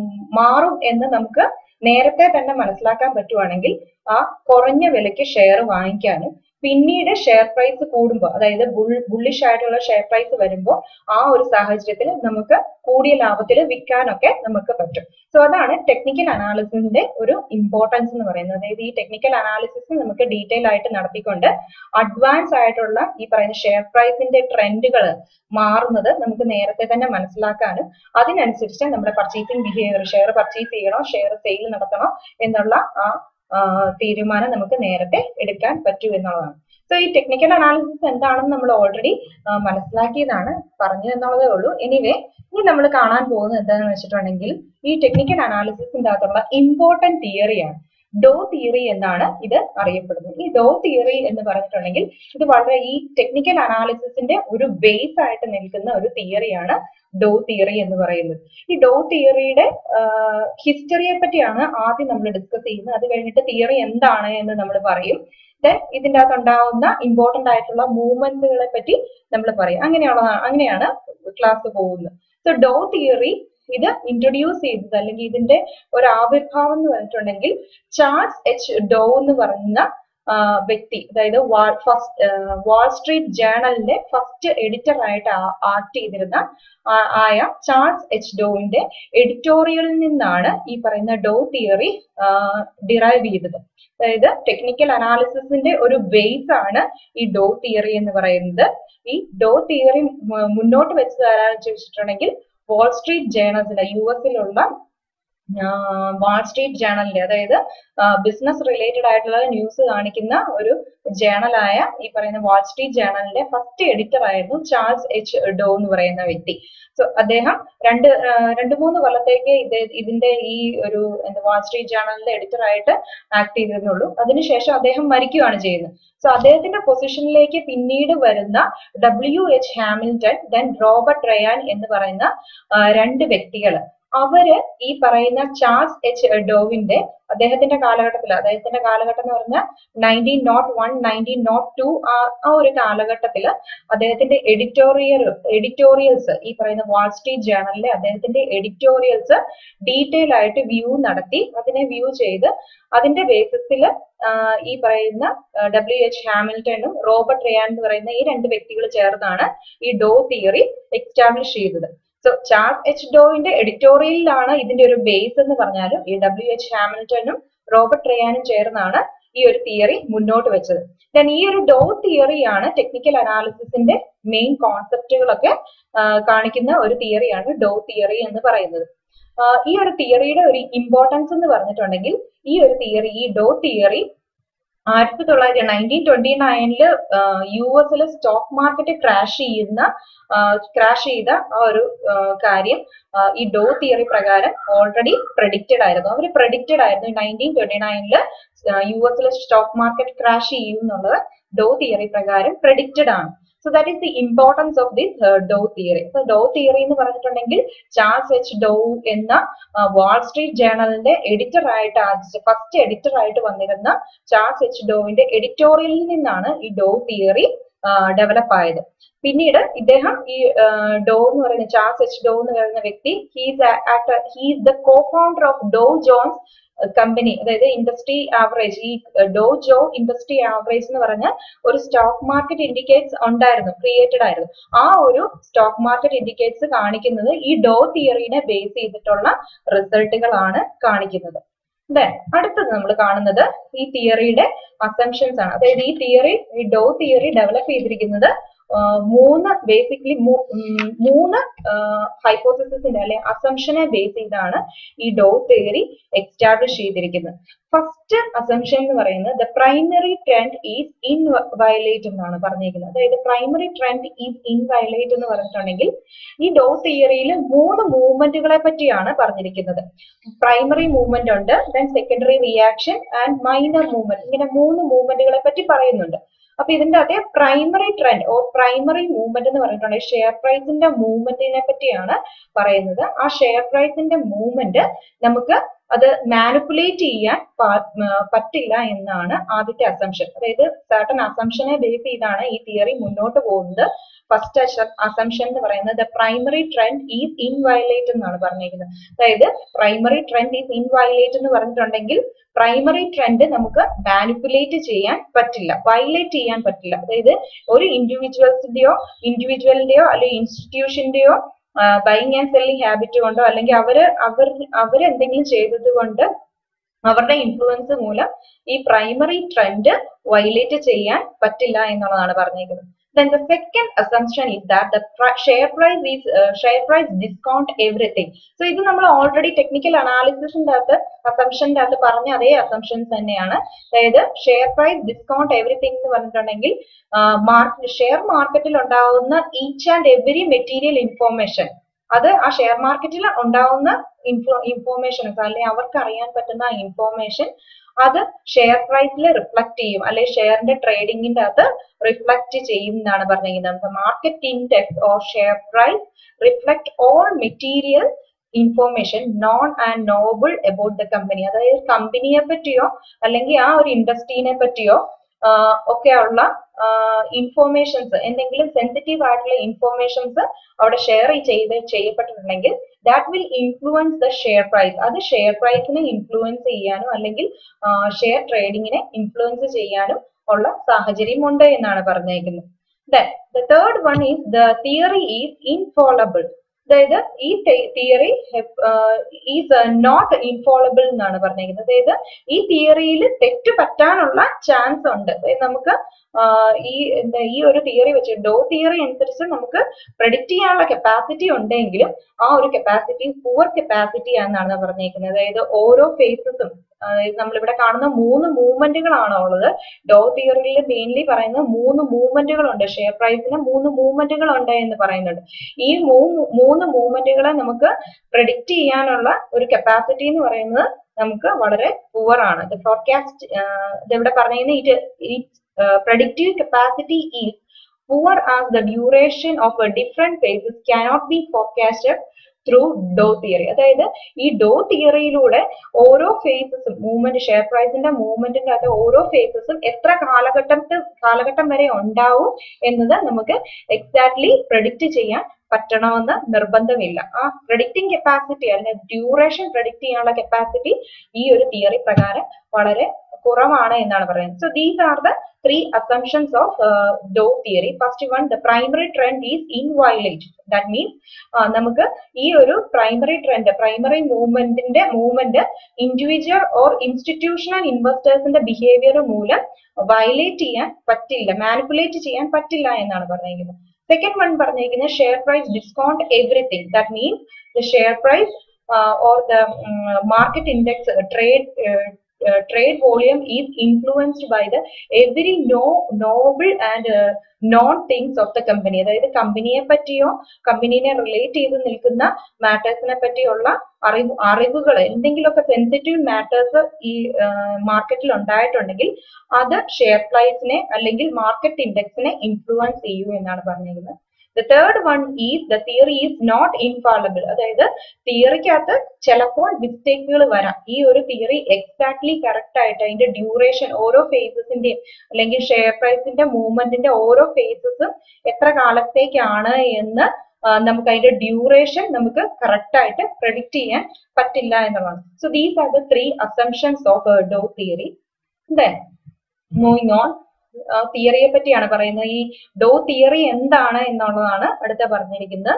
മാറും എന്ന് നമുക്ക് നേരത്തെ തന്നെ മനസ്സിലാക്കാൻ പറ്റുവാണെങ്കിൽ ആ കുറഞ്ഞ വിലയ്ക്ക് ഷെയർ വാങ്ങിക്കാനും പിന്നീട് ഷെയർ പ്രൈസ് കൂടുമ്പോൾ അതായത് ബുള്ളിഷ് ആയിട്ടുള്ള ഷെയർ പ്രൈസ് വരുമ്പോൾ ആ ഒരു സാഹചര്യത്തിൽ നമുക്ക് കൂടിയ ലാഭത്തിൽ വിൽക്കാനൊക്കെ നമുക്ക് പറ്റും സോ അതാണ് ടെക്നിക്കൽ അനാലിസിസിന്റെ ഒരു ഇമ്പോർട്ടൻസ് എന്ന് പറയുന്നത് അതായത് ഈ ടെക്നിക്കൽ അനാലിസിസ് നമുക്ക് ഡീറ്റെയിൽ ആയിട്ട് നടത്തിക്കൊണ്ട് അഡ്വാൻസ് ആയിട്ടുള്ള ഈ പറയുന്ന ഷെയർ പ്രൈസിന്റെ ട്രെൻഡുകൾ മാറുന്നത് നമുക്ക് നേരത്തെ തന്നെ മനസ്സിലാക്കാനും അതിനനുസരിച്ച് നമ്മുടെ പർച്ചേസിംഗ് ബിഹേവിയർ ഷെയർ പർച്ചേസ് ചെയ്യണോ ഷെയർ സെയിൽ നടത്തണോ എന്നുള്ള ആ തീരുമാനം നമുക്ക് നേരത്തെ എടുക്കാൻ പറ്റൂ എന്നുള്ളതാണ് സോ ഈ ടെക്നിക്കൽ അനാലിസിസ് എന്താണെന്ന് നമ്മൾ ഓൾറെഡി മനസ്സിലാക്കിയതാണ് പറഞ്ഞു എന്നുള്ളതേ ഉള്ളൂ എനിവേ ഇനി നമ്മൾ കാണാൻ പോകുന്നത് എന്താണെന്ന് വെച്ചിട്ടുണ്ടെങ്കിൽ ഈ ടെക്നിക്കൽ അനാലിസിസിന്റെ അകത്തുള്ള ഇമ്പോർട്ടന്റ് തിയറിയാണ് ഡോ തിയറി എന്നാണ് ഇത് അറിയപ്പെടുന്നത് ഈ ഡോ തിയറി എന്ന് പറഞ്ഞിട്ടുണ്ടെങ്കിൽ ഇത് വളരെ ഈ ടെക്നിക്കൽ അനാലിസിസിന്റെ ഒരു ബേസ് ആയിട്ട് നിൽക്കുന്ന ഒരു തിയറിയാണ് ഡോ തിയറി എന്ന് പറയുന്നത് ഈ ഡോ തിയറിയുടെ ഹിസ്റ്ററിയെ പറ്റിയാണ് ആദ്യം നമ്മൾ ഡിസ്കസ് ചെയ്യുന്നത് അത് കഴിഞ്ഞിട്ട് തിയറി എന്താണ് എന്ന് നമ്മൾ പറയും ദെൻ ഇതിൻ്റെ അകത്ത് ഉണ്ടാവുന്ന ഇമ്പോർട്ടന്റ് ആയിട്ടുള്ള മൂവ്മെന്റ്സുകളെ പറ്റി നമ്മൾ പറയും അങ്ങനെയുള്ള അങ്ങനെയാണ് ക്ലാസ് പോകുന്നത് സോ ഡോ തിയറി ഇത് ഇൻട്രൊഡ്യൂസ് ചെയ്തത് അല്ലെങ്കിൽ ഇതിന്റെ ഒരു ആവിർഭാവം എന്ന് പറഞ്ഞിട്ടുണ്ടെങ്കിൽ ചാൾസ് എച്ച് ഡോ എന്ന് പറയുന്ന വ്യക്തി അതായത് വാൾ ഫസ്റ്റ് വാൾ സ്ട്രീറ്റ് ജേണലിന്റെ ഫസ്റ്റ് എഡിറ്റർ ആയിട്ട് ആക്ട് ചെയ്തിരുന്ന ആയ ചാൾസ് എച്ച് ഡോവിന്റെ എഡിറ്റോറിയലിൽ നിന്നാണ് ഈ പറയുന്ന ഡോ തിയറി ഡിറൈവ് ചെയ്തത് അതായത് ടെക്നിക്കൽ അനാലിസിസിന്റെ ഒരു ബേസ് ആണ് ഈ ഡോ തിയറി എന്ന് പറയുന്നത് ഈ ഡോ തിയറി മുന്നോട്ട് വെച്ച് തരാന്ന് ചോദിച്ചിട്ടുണ്ടെങ്കിൽ വാൾ സ്ട്രീറ്റ് ജേണൽസിലെ യു എസിലുള്ള വാൾ സ്ട്രീറ്റ് ജേണലിന്റെ അതായത് ബിസിനസ് റിലേറ്റഡ് ആയിട്ടുള്ള ന്യൂസ് കാണിക്കുന്ന ഒരു ജേണലായ ഈ പറയുന്ന വാൾ സ്ട്രീറ്റ് ജേണലിന്റെ ഫസ്റ്റ് എഡിറ്റർ ആയിരുന്നു ചാൾസ് എച്ച് ഡോ എന്ന് പറയുന്ന വ്യക്തി സോ അദ്ദേഹം രണ്ട് രണ്ട് മൂന്ന് കൊല്ലത്തേക്ക് ഇത് ഇതിന്റെ ഈ ഒരു എന്താ വാൾ സ്ട്രീറ്റ് ജേണലിന്റെ എഡിറ്റർ ആയിട്ട് ആക്ട് ചെയ്തിരുന്നുള്ളൂ അതിനുശേഷം അദ്ദേഹം മരിക്കുകയാണ് ചെയ്യുന്നത് സോ അദ്ദേഹത്തിന്റെ പൊസിഷനിലേക്ക് പിന്നീട് വരുന്ന W H Hamilton then Robert Ryan എന്ന് പറയുന്ന രണ്ട് വ്യക്തികൾ അവര് ഈ പറയുന്ന ചാൾസ് എച്ച് ഡോവിന്റെ അദ്ദേഹത്തിന്റെ കാലഘട്ടത്തിൽ അദ്ദേഹത്തിന്റെ കാലഘട്ടം എന്ന് പറഞ്ഞാൽ nineteen nought one nineteen nought two ആ ഒരു കാലഘട്ടത്തിൽ അദ്ദേഹത്തിന്റെ എഡിറ്റോറിയൽ എഡിറ്റോറിയൽസ് ഈ പറയുന്ന വാൾ സ്ട്രീറ്റ് ജേണലിലെ അദ്ദേഹത്തിന്റെ എഡിറ്റോറിയൽസ് ഡീറ്റെയിൽ ആയിട്ട് വ്യൂ നടത്തി അതിനെ വ്യൂ ചെയ്ത് അതിന്റെ ബേസിസിൽ ഈ പറയുന്ന ഡബ്ല്യു എച്ച് ഹാമിൽട്ടണും റോബർട്ട് റിയാൻ എന്ന് പറയുന്ന ഈ രണ്ട് വ്യക്തികൾ ചേർന്നാണ് ഈ ഡോ തിയറി എക്സ്റ്റാബ്ലിഷ് ചെയ്തത് സോ ചാൾസ് എച്ച് ഡോവിന്റെ എഡിറ്റോറിയലിലാണ് ഇതിന്റെ ഒരു ബേസ് എന്ന് പറഞ്ഞാലും ഈ ഡബ്ല്യു എച്ച് ഹാമിൽട്ടണും റോബർട്ട് റയാനും ചേർന്നാണ് ഈ ഒരു തിയറി മുന്നോട്ട് വെച്ചത് ദെൻ ഈ ഒരു ഡോ തിയറിയാണ് ടെക്നിക്കൽ അനാലിസിസിന്റെ മെയിൻ കോൺസെപ്റ്റുകളൊക്കെ കാണിക്കുന്ന ഒരു തിയറിയാണ് ഡോ തിയറി എന്ന് പറയുന്നത് ഈ ഒരു തിയറിയുടെ ഒരു ഇമ്പോർട്ടൻസ് എന്ന് പറഞ്ഞിട്ടുണ്ടെങ്കിൽ ഈ ഒരു തിയറി ഈ ഡോ തിയറി ആയിരത്തി തൊള്ളായിരത്തി നയൻറ്റീൻ ട്വന്റി നയനില് യു എസിലെ സ്റ്റോക്ക് മാർക്കറ്റ് ക്രാഷ് ചെയ്യുന്ന ക്രാഷ് ചെയ്ത ആ ഒരു കാര്യം ഈ ഡോ തിയറി പ്രകാരം ഓൾറെഡി പ്രഡിക്റ്റഡ് ആയിരുന്നു അവർ പ്രഡിക്റ്റഡ് ആയിരുന്നു നയൻറ്റീൻ ട്വന്റി നയനില് യു എസിലെ സ്റ്റോക്ക് മാർക്കറ്റ് ക്രാഷ് ചെയ്യും എന്നുള്ളത് ഡോ തിയറി പ്രകാരം പ്രഡിക്റ്റഡ് ആണ് so that is the importance of this Dow theory so Dow theory എന്ന് പറഞ്ഞിട്ടുണ്ടെങ്കിൽ ചാൾസ് എച്ച് ഡോ എന്ന വാൾ സ്ട്രീറ്റ് ജേണലിന്റെ എഡിറ്റർ ആയിട്ട് ഫസ്റ്റ് എഡിറ്റർ ആയിട്ട് വന്നിരുന്ന ചാൾസ് എച്ച് ഡോവിന്റെ എഡിറ്റോറിയലിൽ നിന്നാണ് ഈ ഡോ തിയറി ഡെവലപ്പ് ആയത് പിന്നീട് ഇദ്ദേഹം ഈ ഡോ എന്ന് പറയുന്ന ചാൾസ് എച്ച് ഡോ എന്ന് പറയുന്ന വ്യക്തി he's he's the cofounder of Dow Jones company അതായത് ഇൻഡസ്ട്രി ആവറേജ് ഈ ഡോ ജോ ഇൻഡസ്ട്രി ആവറേജ് എന്ന് പറഞ്ഞ ഒരു സ്റ്റോക്ക് മാർക്കറ്റ് ഇൻഡിക്കേറ്റ്സ് ഉണ്ടായിരുന്നു ക്രിയേറ്റഡ് ആയിരുന്നു ആ ഒരു സ്റ്റോക്ക് മാർക്കറ്റ് ഇൻഡിക്കേറ്റ്സ് കാണിക്കുന്നത് ഈ ഡോ തിയറിനെ ബേസ് ചെയ്തിട്ടുള്ള റിസൾട്ടുകളാണ് കാണിക്കുന്നത് അല്ലെ അടുത്തത് നമ്മൾ കാണുന്നത് ഈ തിയറിയുടെ അസംഷൻസ് ആണ് അതായത് ഈ തിയറി ഈ ഡോ തിയറി ഡെവലപ്പ് ചെയ്തിരിക്കുന്നത് മൂന്ന് ബേസിക്കലി മൂന്ന് ഹൈപ്പോസിസിന്റെ അല്ലെ അസംഷനെ ബേസ് ചെയ്താണ് ഈ ഡോ തിയറി എക്സ്റ്റാബ്ലിഷ് ചെയ്തിരിക്കുന്നത് ഫസ്റ്റ് അസംഷൻ എന്ന് പറയുന്നത് the primary trend is inviolate എന്നാണ് പറഞ്ഞിരിക്കുന്നത് അതായത് primary trend is inviolate എന്ന് പറഞ്ഞിട്ടുണ്ടെങ്കിൽ ഈ ഡോ തിയറിയിൽ മൂന്ന് മൂവ്മെന്റുകളെ പറ്റിയാണ് പറഞ്ഞിരിക്കുന്നത് പ്രൈമറി മൂവ്മെന്റ് ഉണ്ട് then secondary reaction and minor movement ഇങ്ങനെ മൂന്ന് മൂവ്മെന്റുകളെ പറ്റി പറയുന്നുണ്ട് അപ്പൊ ഇതിന്റെ അതേ primary trend or primary movement എന്ന് പറഞ്ഞിട്ടുണ്ടെങ്കിൽ ഷെയർ പ്രൈസിന്റെ മൂവ്മെന്റിനെ പറ്റിയാണ് പറയുന്നത് ആ ഷെയർ പ്രൈസിന്റെ മൂവ്മെന്റ് നമുക്ക് അത് മാനിപ്പുലേറ്റ് ചെയ്യാൻ പറ്റില്ല എന്നാണ് ആദ്യത്തെ അസംഷൻ അതായത് സർട്ടൺ അസംഷനെ ബേസ് ചെയ്താണ് ഈ തിയറി മുന്നോട്ട് പോകുന്നത് ഫസ്റ്റ് അസംഷൻ എന്ന് പറയുന്നത് പ്രൈമറി ട്രെൻഡ് ഈസ് ഇൻവയലേറ്റ് എന്നാണ് പറഞ്ഞിരിക്കുന്നത് അതായത് പ്രൈമറി ട്രെൻഡ് ഈസ് ഇൻവയലേറ്റ് എന്ന് പറഞ്ഞിട്ടുണ്ടെങ്കിൽ പ്രൈമറി ട്രെൻഡ് നമുക്ക് മാനിപ്പുലേറ്റ് ചെയ്യാൻ പറ്റില്ല വയലേറ്റ് ചെയ്യാൻ പറ്റില്ല അതായത് ഒരു ഇൻഡിവിജ്വൽസിന്റെയോ ഇൻഡിവിജ്വലിന്റെയോ അല്ലെങ്കിൽ ഇൻസ്റ്റിറ്റ്യൂഷന്റെയോ ബൈങ് ആൻഡ് സെല്ലിംഗ് ഹാബിറ്റ് കൊണ്ടോ അല്ലെങ്കിൽ അവര് അവർ അവരെന്തെങ്കിലും ചെയ്തത് കൊണ്ട് അവരുടെ ഇൻഫ്ലുവൻസ് മൂലം ഈ പ്രൈമറി ട്രെൻഡ് വയലേറ്റ് ചെയ്യാൻ പറ്റില്ല എന്നുള്ളതാണ് പറഞ്ഞിരിക്കുന്നത് then the second assumption is that the share price is uh, share price discount everything so ഇത് നമ്മൾ ഓൾറെഡി ടെക്നിക്കൽ അനാലിസിസിന്റെ അകത്ത് അസംഷന്റെ അകത്ത് പറഞ്ഞ അതേ അസംഷൻസ് തന്നെയാണ് അതായത് ഷെയർ പ്രൈസ് ഡിസ്കൗണ്ട് എവറിത്തിങ് എന്ന് പറഞ്ഞിട്ടുണ്ടെങ്കിൽ മാർക്കറ്റ് ഷെയർ മാർക്കറ്റിൽ ഉണ്ടാവുന്ന each and every material information അത് ആ ഷെയർ മാർക്കറ്റിൽ ഉണ്ടാവുന്ന ഇൻഫോ ഇൻഫോർമേഷൻസ് അല്ലെങ്കിൽ അവർക്ക് അറിയാൻ പറ്റുന്ന ഇൻഫോർമേഷൻ അത് ഷെയർ പ്രൈസിൽ റിഫ്ലക്ട് ചെയ്യും അല്ലെങ്കിൽ ഷെയറിന്റെ ട്രേഡിംഗിന്റെ അകത്ത് റിഫ്ലക്ട് ചെയ്യും എന്നാണ് പറഞ്ഞിരിക്കുന്നത് market index or share price reflect all material information known and knowable about the company അതായത് കമ്പനിയെ പറ്റിയോ അല്ലെങ്കിൽ ആ ഒരു ഇൻഡസ്ട്രീനെ പറ്റിയോ ഒക്കെ ഉള്ള ഇൻഫോർമേഷൻസ് എന്തെങ്കിലും സെൻസിറ്റീവ് ആയിട്ടുള്ള ഇൻഫോർമേഷൻസ് അവിടെ ഷെയർ ചെയ്ത് ചെയ്യപ്പെട്ടിട്ടുണ്ടെങ്കിൽ that will influence the share price അത് ഷെയർ പ്രൈസിനെ ഇൻഫ്ലുവൻസ് ചെയ്യാനും അല്ലെങ്കിൽ ഷെയർ ട്രേഡിങ്ങിനെ ഇൻഫ്ലുവൻസ് ചെയ്യാനും ഉള്ള സാഹചര്യമുണ്ട് എന്നാണ് പറഞ്ഞേക്കുന്നത് then the third one is the theory is infallible അതായത് ഈ തിയറി ഈസ് നോട്ട് ഇൻഫോളബിൾ എന്നാണ് പറഞ്ഞിരിക്കുന്നത് അതായത് ഈ തിയറിയിൽ തെറ്റ് പറ്റാനുള്ള ചാൻസ് ഉണ്ട് നമുക്ക് ഈ എന്താ ഈ ഒരു തിയറി വെച്ച് ഡോ തിയറി അനുസരിച്ച് നമുക്ക് പ്രഡിക്റ്റ് ചെയ്യാനുള്ള കപ്പാസിറ്റി ഉണ്ടെങ്കിലും ആ ഒരു കപ്പാസിറ്റി പുവർ കപ്പാസിറ്റി ആണെന്നാണ് പറഞ്ഞിരിക്കുന്നത് അതായത് ഓരോ ഫേസസും നമ്മളിവിടെ കാണുന്ന മൂന്ന് മൂവ്മെന്റുകളാണ് ഉള്ളത് ഡോ തിയറിയിൽ മെയിൻലി പറയുന്ന മൂന്ന് മൂവ്മെന്റുകൾ ഉണ്ട് ഷെയർ പ്രൈസിന് മൂന്ന് മൂവ്മെന്റുകൾ ഉണ്ട് എന്ന് പറയുന്നുണ്ട് ഈ മൂന്ന് മൂവ്മെന്റുകളെ നമുക്ക് പ്രഡിക്റ്റ് ചെയ്യാനുള്ള ഒരു കപ്പാസിറ്റി എന്ന് പറയുന്നത് നമുക്ക് വളരെ പുവർ ആണ് ഫോർകാസ്റ്റ് ഇതിവിടെ പറഞ്ഞിരുന്ന it it predictive capacity is poor as the duration of a different phases cannot be forecasted through Dow theory അതായത് ഈ ഡോ തിയറിയിലൂടെ ഓരോ ഫേസസും മൂവ്മെന്റ് ഷെയർ പ്രൈസിന്റെ മൂവ്മെന്റിന്റെ അകത്ത് ഓരോ ഫേസസും എത്ര കാലഘട്ടത്തിൽ കാലഘട്ടം വരെ ഉണ്ടാവും എന്നത് നമുക്ക് എക്സാക്ട്ലി പ്രഡിക്റ്റ് ചെയ്യാൻ പറ്റണമെന്ന് നിർബന്ധമില്ല ആ പ്രഡിക്റ്റിംഗ് കപ്പാസിറ്റി അല്ലെങ്കിൽ ഡ്യൂറേഷൻ പ്രഡിക്റ്റ് ചെയ്യാനുള്ള കപ്പാസിറ്റി ഈ ഒരു തിയറി പ്രകാരം വളരെ കുറവാണ് എന്നാണ് പറയുന്നത് so these are the three assumptions of Dow theory first one the primary trend is inviolate that means നമുക്ക് ഈ ഒരു പ്രൈമറി ട്രെൻഡ് പ്രൈമറി മൂവ്മെന്റിന്റെ മൂവ്മെന്റ് ഇൻഡിവിജ്വൽ ഓർ ഇൻസ്റ്റിറ്റ്യൂഷണൽ ഇൻവെസ്റ്റേഴ്സിന്റെ ബിഹേവിയർ മൂലം വയലേറ്റ് ചെയ്യാൻ പറ്റില്ല മാനിപ്പുലേറ്റ് ചെയ്യാൻ പറ്റില്ല എന്നാണ് പറഞ്ഞിരിക്കുന്നത് സെക്കൻഡ് വൺ പറഞ്ഞിരിക്കുന്നത് share price discount everything that means the share price or the market index trade uh, trade volume is influenced by the every no noble and uh, known things of the company അതായത് കമ്പനിയെ പറ്റിയോ കമ്പനീനെ relate ചെയ്ത് നിൽക്കുന്ന മാറ്റേഴ്സിനെ പറ്റിയുള്ള അറിവ് അറിവുകൾ എന്തെങ്കിലുമൊക്കെ sensitive matters ഈ മാർക്കറ്റിൽ ഉണ്ടായിട്ടുണ്ടെങ്കിൽ അത് ഷെയർ പ്രൈസിനെ അല്ലെങ്കിൽ മാർക്കറ്റ് ഇൻഡെക്സിനെ ഇൻഫ്ലുവൻസ് ചെയ്യൂ എന്നാണ് പറഞ്ഞിരിക്കുന്നത് the third one is the theory is not infallible അതായത് തിയറിക്കകത്ത് ചിലപ്പോൾ മിസ്റ്റേക്കുകൾ വരാം ഈ ഒരു തിയറി എക്സാക്ട്ലി കറക്റ്റ് ആയിട്ട് അതിന്റെ ഡ്യൂറേഷൻ ഓരോ ഫേസസിന്റെയും അല്ലെങ്കിൽ ഷെയർ പ്രൈസിന്റെ മൂവ്മെന്റിന്റെ ഓരോ ഫേസസും എത്ര കാലത്തേക്കാണ് എന്ന് നമുക്ക് അതിന്റെ ഡ്യൂറേഷൻ നമുക്ക് കറക്റ്റ് ആയിട്ട് പ്രഡിക്റ്റ് ചെയ്യാൻ പറ്റില്ല എന്നുള്ളതാണ് so these are the three assumptions of Dow theory then moving on തിയറിയെ പറ്റിയാണ് പറയുന്നത് ഈ ഡോ തിയറി എന്താണ് എന്നുള്ളതാണ് അടുത്ത പറഞ്ഞിരിക്കുന്നത്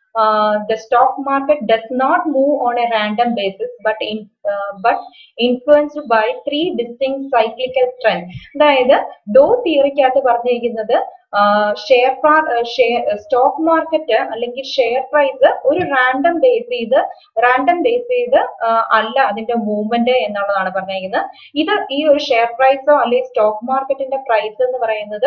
the stock market does not move on a random basis but in uh, but influenced by three distinct cyclical trends അതായത് Dow തിയറിക്കകത്ത് പറഞ്ഞിരിക്കുന്നത് ഷെയർ ഷെയർ സ്റ്റോക്ക് മാർക്കറ്റ് അല്ലെങ്കിൽ ഷെയർ പ്രൈസ് ഒരു റാൻഡം ബേസ് ചെയ്ത് റാൻഡം ബേസ് ചെയ്ത് അല്ല അതിന്റെ movement എന്നുള്ളതാണ് പറഞ്ഞിരിക്കുന്നത് ഇത് ഈ ഒരു ഷെയർ പ്രൈസോ അല്ലെങ്കിൽ സ്റ്റോക്ക് മാർക്കറ്റിന്റെ പ്രൈസ് എന്ന് പറയുന്നത്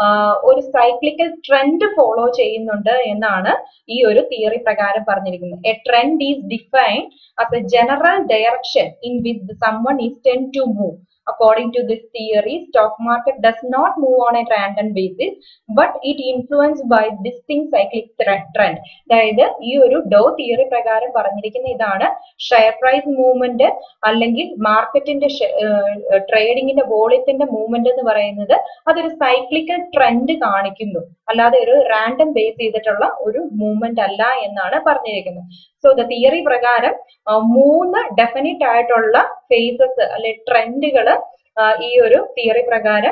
ഒരു സൈക്ലിക്കൽ ട്രെൻഡ് ഫോളോ ചെയ്യുന്നുണ്ട് എന്നാണ് ഈ ഒരു തിയറി പ്രകാരം പറഞ്ഞിരിക്കുന്നത് a trend is defined as a general direction in which someone is tend to move According to this theory, stock market does not move on a random basis, but it influenced by distinct cyclic trend. അതായത് ഈ ഒരു ഡോ theory പ്രകാരം പറഞ്ഞിരിക്കുന്ന ഇതാണ് share price movement അല്ലെങ്കിൽ മാർക്കറ്റിന്റെ ട്രേഡിങ്ങിന്റെ വോളിയത്തിന്റെ movement എന്ന് പറയുന്നത് അതൊരു സൈക്ലിക്കൽ ട്രെൻഡ് കാണിക്കുന്നു അല്ലാതെ ഒരു റാൻഡം ബേസ് ചെയ്തിട്ടുള്ള ഒരു മൂവ്മെന്റ് അല്ല എന്നാണ് പറഞ്ഞിരിക്കുന്നത് സോ ദ തിയറി പ്രകാരം മൂന്ന് ഡെഫിനിറ്റ് ആയിട്ടുള്ള ഫേസസ് അല്ലെ ട്രെൻഡുകൾ ഈ ഒരു തിയറി പ്രകാരം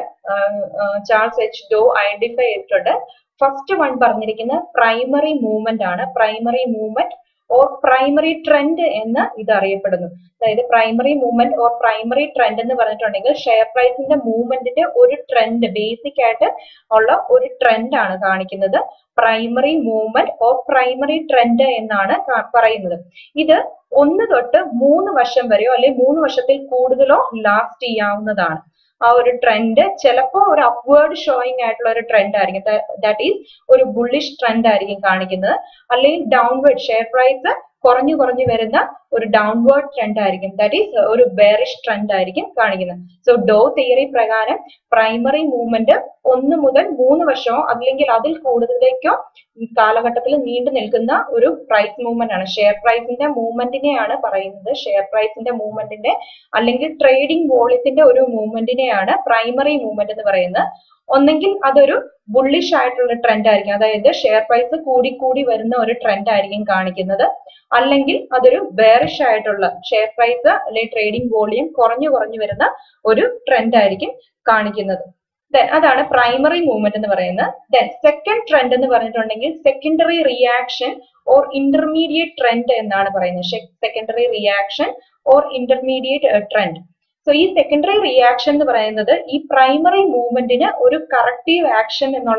ചാൾസ് എച്ച് ഡോ ഐഡന്റിഫൈ ചെയ്തിട്ടുണ്ട് ഫസ്റ്റ് വൺ പറഞ്ഞിരിക്കുന്ന പ്രൈമറി മൂവ്മെന്റ് ആണ് primary movement or primary trend എന്ന് ഇത് അറിയപ്പെടുന്നു അതായത് primary movement or primary trend എന്ന് പറഞ്ഞിട്ടുണ്ടെങ്കിൽ ഷെയർ പ്രൈസിന്റെ മൂവ്മെന്റിന്റെ ഒരു ട്രെൻഡ് ബേസിക് ആയിട്ട് ഉള്ള ഒരു ട്രെൻഡ് ആണ് കാണിക്കുന്നത് primary movement or primary trend എന്നാണ് പറയുന്നത് ഇത് ഒന്ന് തൊട്ട് മൂന്ന് വർഷം വരെയോ അല്ലെങ്കിൽ മൂന്ന് വർഷത്തിൽ കൂടുതലോ ലാസ്റ്റ് ചെയ്യാവുന്നതാണ് ആ ഒരു ട്രെൻഡ് ചിലപ്പോൾ ഒരു അപ്വേർഡ് ഷോയിങ് ആയിട്ടുള്ള ഒരു ട്രെൻഡ് ആയിരിക്കും ദാറ്റ് ഈസ് ഒരു ബുള്ളിഷ് ട്രെൻഡ് ആയിരിക്കും കാണിക്കുന്നത് അല്ലെങ്കിൽ ഡൗൺവേർഡ് ഷെയർ പ്രൈസ് കുറഞ്ഞു കുറഞ്ഞു വരുന്ന ഒരു ഡൗൺവേർഡ് ട്രെൻഡ് ആയിരിക്കും ദാറ്റ് ഈസ് ഒരു ബെയറിഷ് ട്രെൻഡ് ആയിരിക്കും കാണിക്കുന്നത് സോ ഡോ തിയറി പ്രകാരം പ്രൈമറി മൂവ്മെന്റ് ഒന്ന് മുതൽ മൂന്ന് വർഷമോ അല്ലെങ്കിൽ അതിൽ കൂടുതലേക്കോ കാലഘട്ടത്തിൽ നീണ്ടു നിൽക്കുന്ന ഒരു പ്രൈസ് മൂവ്മെന്റ് ആണ് ഷെയർ പ്രൈസിന്റെ മൂവ്മെന്റിനെയാണ് പറയുന്നത് ഷെയർ പ്രൈസിന്റെ മൂവ്മെന്റിന്റെ അല്ലെങ്കിൽ ട്രേഡിംഗ് വോളിയത്തിന്റെ ഒരു മൂവ്മെന്റിനെയാണ് പ്രൈമറി മൂവ്മെന്റ് എന്ന് പറയുന്നത് ഒന്നെങ്കിൽ അതൊരു ബുള്ളിഷ് ആയിട്ടുള്ള ട്രെൻഡ് ആയിരിക്കും അതായത് ഷെയർ പ്രൈസ് കൂടി കൂടി വരുന്ന ഒരു ട്രെൻഡ് ആയിരിക്കും കാണിക്കുന്നത് അല്ലെങ്കിൽ അതൊരു ബെയറിഷ് ആയിട്ടുള്ള ഷെയർ പ്രൈസ് അല്ലെങ്കിൽ ട്രേഡിംഗ് വോളിയം കുറഞ്ഞു കുറഞ്ഞു വരുന്ന ഒരു ട്രെൻഡ് ആയിരിക്കും കാണിക്കുന്നത് ദെൻ അതാണ് പ്രൈമറി മൂവ്മെന്റ് എന്ന് പറയുന്നത് ദെൻ സെക്കൻഡ് ട്രെൻഡ് എന്ന് പറഞ്ഞിട്ടുണ്ടെങ്കിൽ secondary reaction or intermediate trend എന്നാണ് പറയുന്നത് secondary reaction or intermediate trend so ഈ സെക്കൻഡറി റിയാക്ഷൻ എന്ന് പറയുന്നത് ഈ പ്രൈമറി മൂവ്മെന്റിന് ഒരു കറക്റ്റീവ് ആക്ഷൻ എന്നുള്ള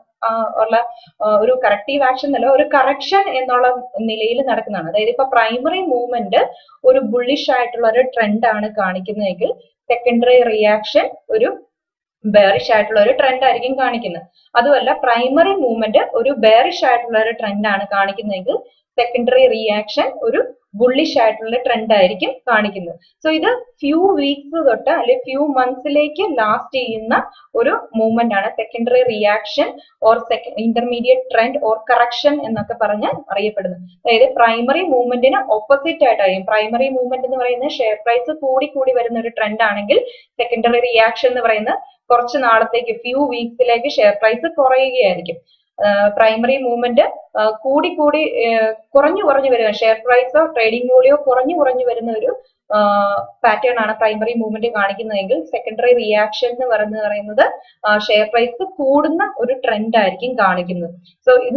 ഉള്ള ഒരു കറക്റ്റീവ് ആക്ഷൻ എന്നല്ല ഒരു കറക്ഷൻ എന്നുള്ള നിലയിൽ നടക്കുന്നതാണ് അതായത് ഇപ്പൊ പ്രൈമറി മൂവ്മെന്റ് ഒരു ബുള്ളിഷ് ആയിട്ടുള്ള ഒരു ട്രെൻഡ് ആണ് കാണിക്കുന്നതെങ്കിൽ സെക്കൻഡറി റിയാക്ഷൻ ഒരു ബെയറിഷ് ആയിട്ടുള്ള ഒരു ട്രെൻഡ് ആയിരിക്കും കാണിക്കുന്നത് അതുമല്ല പ്രൈമറി മൂവ്മെന്റ് ഒരു ബെയറിഷ് ആയിട്ടുള്ള ഒരു ട്രെൻഡ് ആണ് കാണിക്കുന്നതെങ്കിൽ സെക്കൻഡറി റിയാക്ഷൻ ഒരു ബുള്ളിഷ് ആയിട്ടുള്ള ട്രെൻഡ് ആയിരിക്കും കാണിക്കുന്നത് സോ ഇത് ഫ്യൂ വീക്സ് തൊട്ട് അല്ലെങ്കിൽ ഫ്യൂ മന്ത്സിലേക്ക് ലാസ്റ്റ് ചെയ്യുന്ന ഒരു മൂവ്മെന്റ് ആണ് secondary reaction or intermediate trend or correction എന്നൊക്കെ പറഞ്ഞ് അറിയപ്പെടുന്നത് അതായത് പ്രൈമറി മൂവ്മെന്റിന് ഓപ്പോസിറ്റ് ആയിട്ടായിരിക്കും പ്രൈമറി മൂവ്മെന്റ് എന്ന് പറയുന്നത് ഷെയർ പ്രൈസ് കൂടി കൂടി വരുന്ന ഒരു ട്രെൻഡ് ആണെങ്കിൽ സെക്കൻഡറി റിയാക്ഷൻ എന്ന് പറയുന്നത് കുറച്ച് നാളത്തേക്ക് ഫ്യൂ വീക്സിലേക്ക് ഷെയർ പ്രൈസ് കുറയുകയായിരിക്കും പ്രൈമറി മൂവ്മെന്റ് കൂടി കൂടി കുറഞ്ഞു കുറഞ്ഞു വരുക ഷെയർ പ്രൈസോ ട്രേഡിംഗ് വോളിയോ കുറഞ്ഞു കുറഞ്ഞു വരുന്ന ഒരു പാറ്റേൺ ആണ് പ്രൈമറി മൂവ്മെന്റ് കാണിക്കുന്നതെങ്കിൽ സെക്കൻഡറി റിയാക്ഷൻ എന്ന് പറയുന്നത് പറയുന്നത് ഷെയർ പ്രൈസ് കൂടുന്ന ഒരു ട്രെൻഡ് ആയിരിക്കും കാണിക്കുന്നത് സോ ഇത്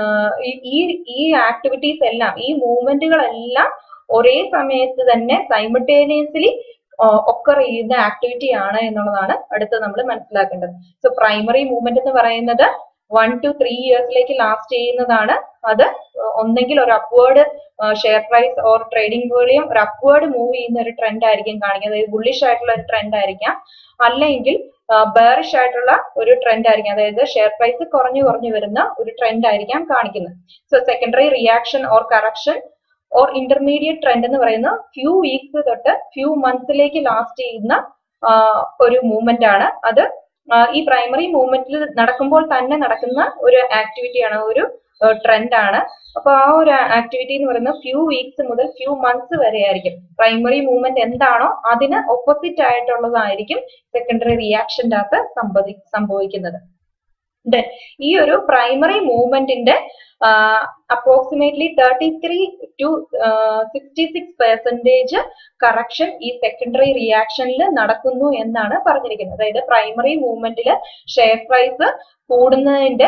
ഈ ഈ ആക്ടിവിറ്റീസ് എല്ലാം ഈ മൂവ്മെന്റുകളെല്ലാം ഒരേ സമയത്ത് തന്നെ സൈമൾട്ടേനിയസ്ലി ഒക്കർ ചെയ്യുന്ന ആക്ടിവിറ്റി ആണ് എന്നുള്ളതാണ് അടുത്ത് നമ്മൾ മനസ്സിലാക്കേണ്ടത് സോ പ്രൈമറി മൂവ്മെന്റ് എന്ന് പറയുന്നത് വൺ ടു ത്രീ ഇയേഴ്സിലേക്ക് ലാസ്റ്റ് ചെയ്യുന്നതാണ് അത് ഒന്നെങ്കിൽ ഒരു upward share price or trading volume ഒരു അപ്വേർഡ് മൂവ് ചെയ്യുന്ന ഒരു ട്രെൻഡ് ആയിരിക്കും കാണിക്കുന്നത് അതായത് ബുള്ളിഷ് ആയിട്ടുള്ള ഒരു ട്രെൻഡ് ആയിരിക്കാം അല്ലെങ്കിൽ ബെയറിഷ് ആയിട്ടുള്ള ഒരു ട്രെൻഡ് ആയിരിക്കും അതായത് ഷെയർ പ്രൈസ് കുറഞ്ഞു കുറഞ്ഞു വരുന്ന ഒരു ട്രെൻഡ് ആയിരിക്കാം കാണിക്കുന്നത് so secondary reaction or correction or intermediate trend എന്ന് പറയുന്നത് ഫ്യൂ വീക്സ് തൊട്ട് ഫ്യൂ മന്ത്സിലേക്ക് ലാസ്റ്റ് ചെയ്യുന്ന ഒരു മൂവ്മെന്റ് ആണ് അത് ഈ പ്രൈമറി മൂവ്മെന്റിൽ നടക്കുമ്പോൾ തന്നെ നടക്കുന്ന ഒരു ആക്ടിവിറ്റിയാണ് ഒരു ട്രെൻഡ് ആണ് അപ്പൊ ആ ഒരു ആക്ടിവിറ്റി എന്ന് പറയുന്നത് ഫ്യൂ വീക്സ് മുതൽ ഫ്യൂ മന്ത്സ് വരെ ആയിരിക്കും പ്രൈമറി മൂവ്മെന്റ് എന്താണോ അതിന് ഓപ്പോസിറ്റ് ആയിട്ടുള്ളതായിരിക്കും സെക്കൻഡറി റിയാക്ഷൻ്റെ അകത്ത് സംഭവി സംഭവിക്കുന്നത് Then, ഈ ഒരു പ്രൈമറി മൂവ്മെന്റിന്റെ approximately thirty three to sixty six percentage correction ഈ സെക്കൻഡറി റിയാക്ഷനിൽ നടക്കുന്നു എന്നാണ് പറഞ്ഞിരിക്കുന്നത് അതായത് പ്രൈമറി മൂവ്മെന്റിൽ ഷെയർ പ്രൈസ് കൂടുന്നതിന്റെ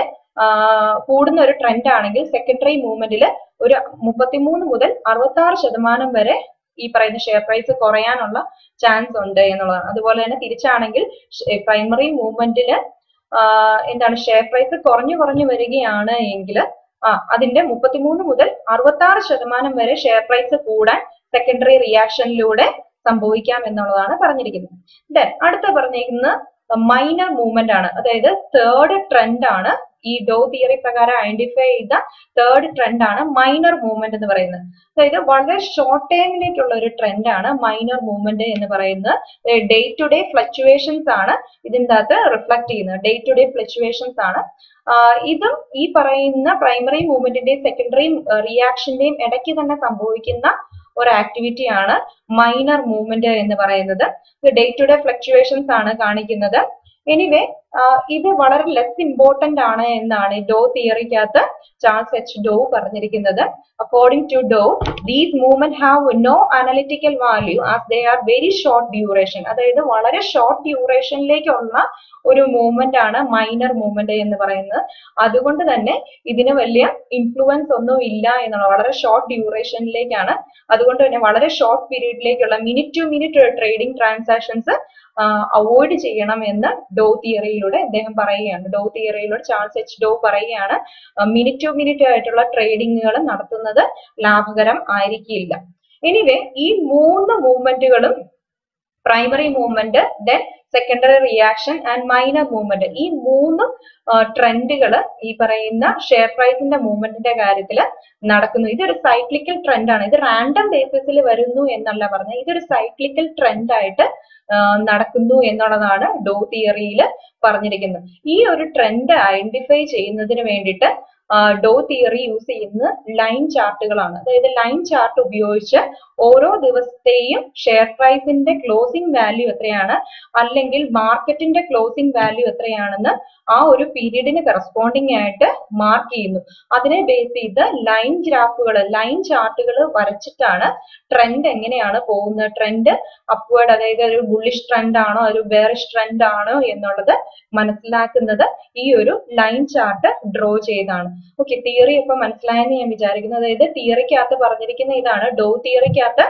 കൂടുന്ന ഒരു ട്രെൻഡ് ആണെങ്കിൽ സെക്കൻഡറി മൂവ്മെന്റിൽ ഒരു മുപ്പത്തിമൂന്ന് മുതൽ അറുപത്തി ആറ് ശതമാനം വരെ ഈ പറയുന്ന ഷെയർ പ്രൈസ് കുറയാനുള്ള ചാൻസ് ഉണ്ട് എന്നുള്ളതാണ് അതുപോലെ തന്നെ തിരിച്ചാണെങ്കിൽ പ്രൈമറി മൂവ്മെന്റില് എന്താണ് ഷെയർ പ്രൈസ് കുറഞ്ഞു കുറഞ്ഞു വരികയാണ് എങ്കിൽ ആ അതിന്റെ മുപ്പത്തിമൂന്ന് മുതൽ അറുപത്തി ആറ് ശതമാനം വരെ ഷെയർ പ്രൈസ് കൂടാൻ സെക്കൻഡറി റിയാക്ഷനിലൂടെ സംഭവിക്കാം എന്നുള്ളതാണ് പറഞ്ഞിരിക്കുന്നത് ദെൻ അടുത്ത പറഞ്ഞിരിക്കുന്നത് മൈനർ മൂവ്മെന്റ് ആണ് അതായത് തേർഡ് ട്രെൻഡ് ആണ് ഈ ഡോ തിയറി പ്രകാരം ഐഡന്റിഫൈ ചെയ്ത തേർഡ് ട്രെൻഡ് ആണ് മൈനർ മൂവ്മെന്റ് എന്ന് പറയുന്നത് അതായത് വളരെ ഷോർട്ട് ടൈമിലേക്കുള്ള ഒരു ട്രെൻഡ് ആണ് മൈനർ മൂവ്മെന്റ് എന്ന് പറയുന്നത് ഡേ ടു ഡേ ഫ്ലക്ച്വേഷൻസ് ആണ് ഇതിൻ്റെ അകത്ത് റിഫ്ലക്ട് ചെയ്യുന്നത് ഡേ ടു ഡേ ഫ്ലക്ച്വേഷൻസ് ആണ് ഇതും ഈ പറയുന്ന പ്രൈമറി മൂവ്മെന്റിന്റെയും സെക്കൻഡറി റിയാക്ഷന്റെയും ഇടയ്ക്ക് തന്നെ സംഭവിക്കുന്ന ഒരു ആക്ടിവിറ്റി ആണ് മൈനർ മൂവ്മെന്റ് എന്ന് പറയുന്നത് ഡേ ടു ഡേ ഫ്ലക്ച്വേഷൻസ് ആണ് കാണിക്കുന്നത് എനിവേ ഇത് വളരെ ലെസ് ഇമ്പോർട്ടന്റ് ആണ് എന്നാണ് ഡോ തിയറിക്കകത്ത് ചാൾസ് എച്ച് ഡോ പറഞ്ഞിരിക്കുന്നത് according to Dow these movement have no analytical value as they are very short duration അതായത് വളരെ ഷോർട്ട് ഡ്യൂറേഷനിലേക്കുള്ള ഒരു മൂവ്മെന്റ് ആണ് മൈനർ മൂവ്മെന്റ് എന്ന് പറയുന്നത് അതുകൊണ്ട് തന്നെ ഇതിന് വലിയ ഇൻഫ്ലുവൻസ് ഒന്നും ഇല്ല എന്നുള്ള വളരെ ഷോർട്ട് ഡ്യൂറേഷനിലേക്കാണ് അതുകൊണ്ട് തന്നെ വളരെ ഷോർട്ട് പീരീഡിലേക്കുള്ള minute to minute trading transactions avoid ചെയ്യണം എന്ന് ഡോ തിയറിയിലൂടെ അദ്ദേഹം പറയുകയാണ് ഡോ തിയറിയിലൂടെ ചാൾസ് എച്ച് ഡോ പറയുകയാണ് മിനിറ്റ് ടു മിനിറ്റ് ആയിട്ടുള്ള ട്രേഡിങ്ങുകൾ നടത്തുന്നത് ലാഭകരം ആയിരിക്കില്ല എനിവേ ഈ മൂന്ന് മൂവ്മെന്റുകളും primary movement then secondary reaction and minor movement ഈ മൂന്ന് ട്രെൻഡുകൾ ഈ പറയുന്ന ഷെയർ പ്രൈസിന്റെ മൂവ്മെന്റിന്റെ കാര്യത്തിൽ നടക്കുന്നു ഇതൊരു സൈക്ലിക്കൽ ട്രെൻഡ് ആണ് ഇത് റാൻഡം ബേസിസിൽ വരുന്നു എന്നല്ല പറഞ്ഞത് ഇതൊരു സൈക്ലിക്കൽ ട്രെൻഡ് ആയിട്ട് നടക്കുന്നു എന്നുള്ളതാണ് ഡോ തിയറിയിൽ പറഞ്ഞിരിക്കുന്നത് ഈ ഒരു ട്രെൻഡ് ഐഡന്റിഫൈ ചെയ്യുന്നതിന് വേണ്ടിയിട്ട് ഡോ തിയറി യൂസ് ചെയ്യുന്ന ലൈൻ ചാർട്ടുകളാണ് അതായത് ലൈൻ ചാർട്ട് ഉപയോഗിച്ച് ഓരോ ദിവസത്തെയും ഷെയർ പ്രൈസിന്റെ ക്ലോസിംഗ് വാല്യൂ എത്രയാണ് അല്ലെങ്കിൽ മാർക്കറ്റിന്റെ ക്ലോസിംഗ് വാല്യൂ എത്രയാണെന്ന് ആ ഒരു പീരീഡിന് കറസ്പോണ്ടിങ് ആയിട്ട് മാർക്ക് ചെയ്യുന്നു അതിനെ ബേസ് ചെയ്ത് ലൈൻ ഗ്രാഫുകൾ ലൈൻ ചാർട്ടുകൾ വരച്ചിട്ടാണ് ട്രെൻഡ് എങ്ങനെയാണ് പോകുന്നത് ട്രെൻഡ് അപ്വേർഡ് അതായത് ഒരു ബുള്ളിഷ് ട്രെൻഡ് ആണോ ഒരു ബെയറിഷ് ട്രെൻഡ് ആണോ എന്നുള്ളത് മനസ്സിലാക്കുന്നത് ഈ ഒരു ലൈൻ ചാർട്ട് ഡ്രോ ചെയ്താണ് ഓക്കെ തിയറി ഇപ്പൊ മനസ്സിലായെന്ന് ഞാൻ വിചാരിക്കുന്നു അതായത് തിയറിക്കകത്ത് പറഞ്ഞിരിക്കുന്ന ഇതാണ് ഡോ തിയറിക്കകത്ത്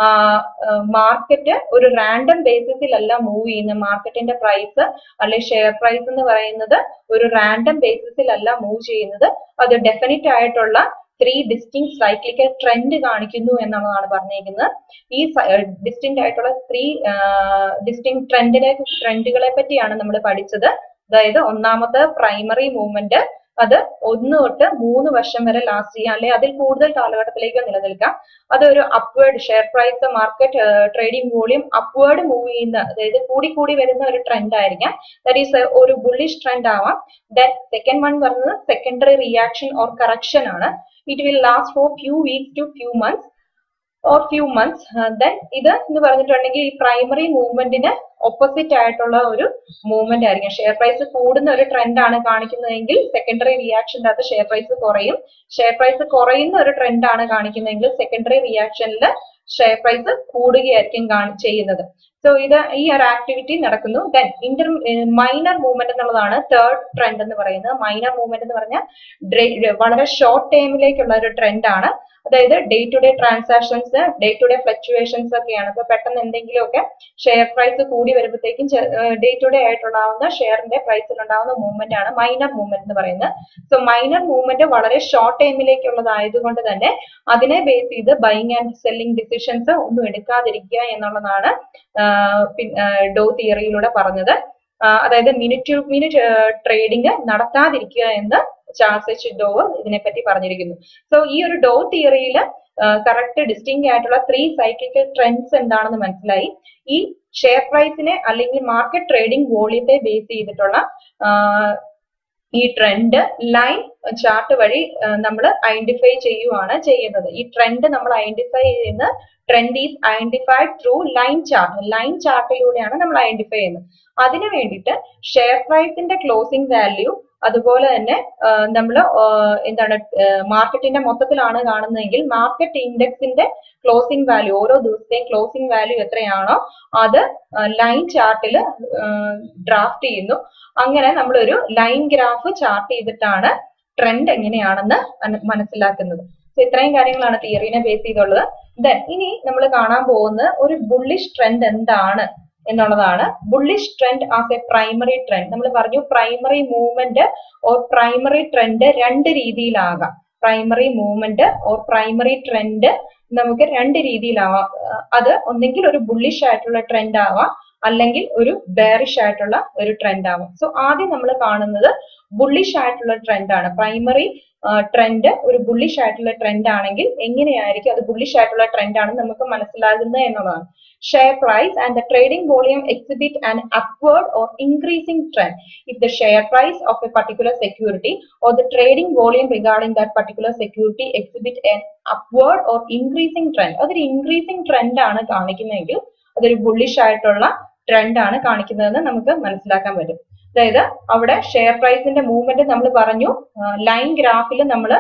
മാർക്കറ്റ് ഒരു റാൻഡം ബേസിസിലല്ല മൂവ് ചെയ്യുന്നത് മാർക്കറ്റിന്റെ പ്രൈസ് അല്ലെങ്കിൽ ഷെയർ പ്രൈസ് എന്ന് പറയുന്നത് ഒരു റാൻഡം ബേസിസിലല്ല മൂവ് ചെയ്യുന്നത് അത് ഡെഫിനറ്റ് ആയിട്ടുള്ള ത്രീ ഡിസ്റ്റിങ് സൈക്ലിക്കൽ ട്രെൻഡ് കാണിക്കുന്നു എന്നുള്ളതാണ് പറഞ്ഞിരിക്കുന്നത് ഈ ഡിസ്റ്റിങ് ആയിട്ടുള്ള ത്രീ ഡിസ്റ്റിങ് ട്രെൻഡിനെ ട്രെൻഡുകളെ പറ്റിയാണ് നമ്മൾ പഠിച്ചത് അതായത് ഒന്നാമത്തെ പ്രൈമറി മൂവ്മെന്റ് അത് ഒന്ന് തൊട്ട് മൂന്ന് വർഷം വരെ ലാസ്റ്റ് ചെയ്യാം അല്ലെങ്കിൽ അതിൽ കൂടുതൽ കാലഘട്ടത്തിലേക്ക് നിലനിൽക്കാം അതൊരു upward share price market trading volume upward move ചെയ്യുന്ന അതായത് കൂടി കൂടി വരുന്ന ഒരു ട്രെൻഡ് ആയിരിക്കാം ദാറ്റ് ഈസ് ഒരു ബുള്ളിഷ് ട്രെൻഡ് ആവാം ദെൻ സെക്കൻഡ് വൺ പറയുന്നത് സെക്കൻഡറി റിയാക്ഷൻ ഓർ കറക്ഷൻ ആണ് it will last for few weeks to few months or few months then ഇത് എന്ന് പറഞ്ഞിട്ടുണ്ടെങ്കിൽ ഈ പ്രൈമറി മൂവ്മെന്റിന് ഓപ്പോസിറ്റ് ആയിട്ടുള്ള ഒരു മൂവ്മെന്റ് ആയിരിക്കും ഷെയർ പ്രൈസ് കൂടുന്ന ഒരു ട്രെൻഡ് ആണ് കാണിക്കുന്നതെങ്കിൽ സെക്കൻഡറി റിയാക്ഷൻ്റെ അകത്ത് ഷെയർ പ്രൈസ് കുറയും ഷെയർ പ്രൈസ് കുറയുന്ന ഒരു ട്രെൻഡ് ആണ് കാണിക്കുന്നതെങ്കിൽ സെക്കൻഡറി റിയാക്ഷനിൽ ഷെയർ പ്രൈസ് കൂടുകയായിരിക്കും ചെയ്യുന്നത് സോ ഇത് ഈ ഒരു ആക്ടിവിറ്റി നടക്കുന്നു ദെൻ ഇന്റർ മൈനർ മൂവ്മെന്റ് എന്നുള്ളതാണ് തേർഡ് ട്രെൻഡ് എന്ന് പറയുന്നത് മൈനർ മൂവ്മെന്റ് എന്ന് പറഞ്ഞാൽ വളരെ ഷോർട്ട് ടൈമിലേക്കുള്ള ഒരു ട്രെൻഡ് ആണ് അതായത് day to day transactions day to day fluctuations ഒക്കെയാണ് ഇപ്പൊ പെട്ടെന്ന് എന്തെങ്കിലുമൊക്കെ ഷെയർ പ്രൈസ് കൂടി വരുമ്പോഴത്തേക്കും ഡേ ടു ഡേ ആയിട്ടുണ്ടാവുന്ന ഷെയറിന്റെ പ്രൈസിൽ ഉണ്ടാവുന്ന മൂവ്മെന്റ് ആണ് മൈനർ മൂവ്മെന്റ് എന്ന് പറയുന്നത് സോ മൈനർ മൂവ്മെന്റ് വളരെ ഷോർട്ട് ടൈമിലേക്കുള്ളതായതുകൊണ്ട് തന്നെ അതിനെ ബേസ് ചെയ്ത് ബൈങ് ആൻഡ് സെല്ലിംഗ് ഡിസിഷൻസ് ഒന്നും എടുക്കാതിരിക്കുക എന്നുള്ളതാണ് ഡോ തിയറിയിലൂടെ പറഞ്ഞത് അതായത് മിനിറ്റ് ടു മിനിറ്റ് ട്രേഡിംഗ് നടത്താതിരിക്കുക എന്ന് ചാൾസ് എച്ച് ഡോ ഇതിനെപ്പറ്റി പറഞ്ഞിരിക്കുന്നു സോ ഈ ഒരു ഡോ തിയറിയിൽ കറക്റ്റ് ഡിസ്റ്റിങ് ആയിട്ടുള്ള ത്രീ സൈക്ലിക്കൽ ട്രെൻഡ്സ് എന്താണെന്ന് മനസ്സിലായി ഈ ഷെയർ പ്രൈസിനെ അല്ലെങ്കിൽ മാർക്കറ്റ് ട്രേഡിംഗ് വോളിയത്തെ ബേസ് ചെയ്തിട്ടുള്ള ഈ ട്രെൻഡ് ലൈൻ ചാർട്ട് വഴി നമ്മൾ ഐഡന്റിഫൈ ചെയ്യുവാണ് ചെയ്യുന്നത് ഈ ട്രെൻഡ് നമ്മൾ ഐഡന്റിഫൈ ചെയ്യുന്ന trend is identified through line chart line ചാർട്ടിലൂടെയാണ് നമ്മൾ ഐഡന്റിഫൈ ചെയ്യുന്നത് അതിനു വേണ്ടിയിട്ട് ഷെയർ പ്രൈസിന്റെ ക്ലോസിംഗ് വാല്യൂ അതുപോലെ തന്നെ നമ്മൾ എന്താണ് മാർക്കറ്റിന്റെ മൊത്തത്തിലാണ് കാണുന്നതെങ്കിൽ മാർക്കറ്റ് ഇൻഡെക്സിന്റെ ക്ലോസിംഗ് വാല്യൂ ഓരോ ദിവസത്തെയും ക്ലോസിംഗ് വാല്യൂ എത്രയാണോ അത് ലൈൻ ചാർട്ടിൽ ഡ്രാഫ്റ്റ് ചെയ്യുന്നു അങ്ങനെ നമ്മളൊരു ലൈൻ ഗ്രാഫ് ചാർട്ട് ചെയ്തിട്ടാണ് ട്രെൻഡ് എങ്ങനെയാണെന്ന് മനസ്സിലാക്കുന്നത് സോ ഇത്രയും കാര്യങ്ങളാണ് തിയറിനെ ബേസ് ചെയ്തുള്ളത് ദെൻ ഇനി നമ്മൾ കാണാൻ പോകുന്ന ഒരു ബുള്ളിഷ് ട്രെൻഡ് എന്താണ് എന്നുള്ളതാണ് bullish trend as a primary trend നമ്മൾ പറഞ്ഞു primary movement or primary trend രണ്ട് രീതിയിലാകാം primary movement or primary trend നമുക്ക് രണ്ട് രീതിയിലാവാം അത് ഒന്നെങ്കിൽ ഒരു ബുള്ളിഷ് ആയിട്ടുള്ള ട്രെൻഡ് ആവാം അല്ലെങ്കിൽ ഒരു ബെയറിഷ് ആയിട്ടുള്ള ഒരു ട്രെൻഡ് ആവാം സോ ആദ്യം നമ്മൾ കാണുന്നത് ബുള്ളിഷ് ആയിട്ടുള്ള ട്രെൻഡ് ആണ് പ്രൈമറി ട്രെൻഡ് ഒരു ബുള്ളിഷ് ആയിട്ടുള്ള ട്രെൻഡ് ആണെങ്കിൽ എങ്ങനെയായിരിക്കും അത് ബുള്ളിഷ് ആയിട്ടുള്ള ട്രെൻഡ് ആണെന്ന് നമുക്ക് മനസ്സിലാകുന്നത് എന്നുള്ളതാണ് share price and the trading volume exhibit an upward or increasing trend if the share price of a particular security or the trading volume regarding that particular security exhibit an upward or increasing trend അതൊരു increasing trend ആണ് കാണിക്കുന്നതെങ്കിൽ അതൊരു bullish ആയിട്ടുള്ള trend ആണ് കാണിക്കുന്നതെന്ന് നമുക്ക് മനസ്സിലാക്കാൻ പറ്റും അതായത് അവിടെ ഷെയർ പ്രൈസിന്റെ മൂവ്മെന്റ് നമ്മൾ പറഞ്ഞു ലൈൻ ഗ്രാഫിൽ നമ്മൾ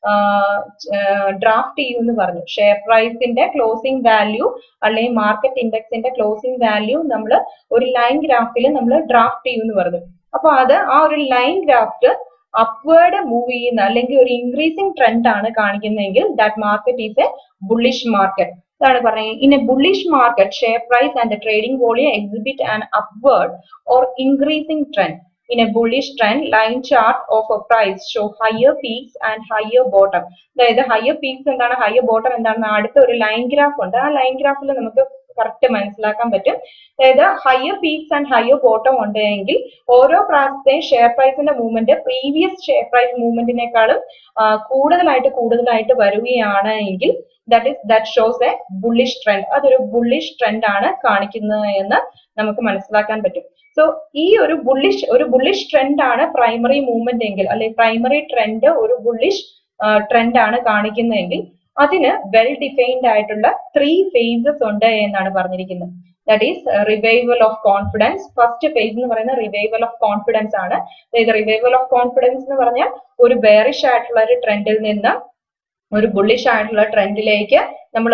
ഡ്രാഫ്റ്റ് ചെയ്യുമെന്ന് പറഞ്ഞു ഷെയർ പ്രൈസിന്റെ ക്ലോസിംഗ് വാല്യൂ അല്ലെങ്കിൽ മാർക്കറ്റ് ഇൻഡെക്സിന്റെ ക്ലോസിംഗ് വാല്യൂ നമ്മൾ ഒരു ലൈൻ ഗ്രാഫിൽ നമ്മൾ ഡ്രാഫ്റ്റ് ചെയ്യുമെന്ന് പറഞ്ഞു അപ്പൊ അത് ആ ഒരു ലൈൻ ഗ്രാഫ് അപ്വേർഡ് മൂവ് ചെയ്യുന്ന അല്ലെങ്കിൽ ഒരു ഇൻക്രീസിംഗ് ട്രെൻഡ് ആണ് കാണിക്കുന്നതെങ്കിൽ that market is a bullish market ഇതാണ് പറയുന്നത് in a bullish market share price and trading volume exhibit an upward or increasing trend in a bullish trend line chart of a price show higher peaks and higher bottom അതായത് higher peaks എന്താണ് higher bottom എന്താണെന്ന് അടുത്ത ഒരു line graph ഉണ്ട് ആ line ഗ്രാഫിൽ നമുക്ക് correct മനസ്സിലാക്കാൻ പറ്റും അതായത് higher peaks and higher bottom ഉണ്ടെങ്കിൽ ഓരോ പ്രാവശ്യത്തെയും ഷെയർ പ്രൈസിന്റെ മൂവ്മെന്റ് പ്രീവിയസ് ഷെയർ പ്രൈസ് മൂവ്മെന്റിനേക്കാളും കൂടുതലായിട്ട് കൂടുതലായിട്ട് വരികയാണ് എങ്കിൽ that is that shows a bullish trend അതൊരു ബുള്ളിഷ് ട്രെൻഡ് ആണ് കാണിക്കുന്നത് എന്ന് നമുക്ക് മനസ്സിലാക്കാൻ പറ്റും സോ ഈ ഒരു ബുള്ളിഷ് ഒരു ബുള്ളിഷ് ട്രെൻഡ് ആണ് പ്രൈമറി മൂവ്മെന്റ് എങ്കിൽ അല്ലെങ്കിൽ പ്രൈമറി ട്രെൻഡ് ഒരു ബുള്ളിഷ് ട്രെൻഡ് ആണ് കാണിക്കുന്നതെങ്കിൽ അതിന് വെൽ ഡിഫൈൻഡ് ആയിട്ടുള്ള ത്രീ ഫേസസ് ഉണ്ട് എന്നാണ് പറഞ്ഞിരിക്കുന്നത് that is revival of confidence first phase എന്ന് പറയുന്നത് റിവൈവൽ ഓഫ് കോൺഫിഡൻസ് ആണ് അതായത് റിവൈവൽ ഓഫ് കോൺഫിഡൻസ് എന്ന് പറഞ്ഞാൽ ഒരു ബെയറിഷ് ആയിട്ടുള്ള ഒരു ട്രെൻഡിൽ നിന്ന് ഒരു ബുള്ളിഷ് ആയിട്ടുള്ള ട്രെൻഡിലേക്ക് നമ്മൾ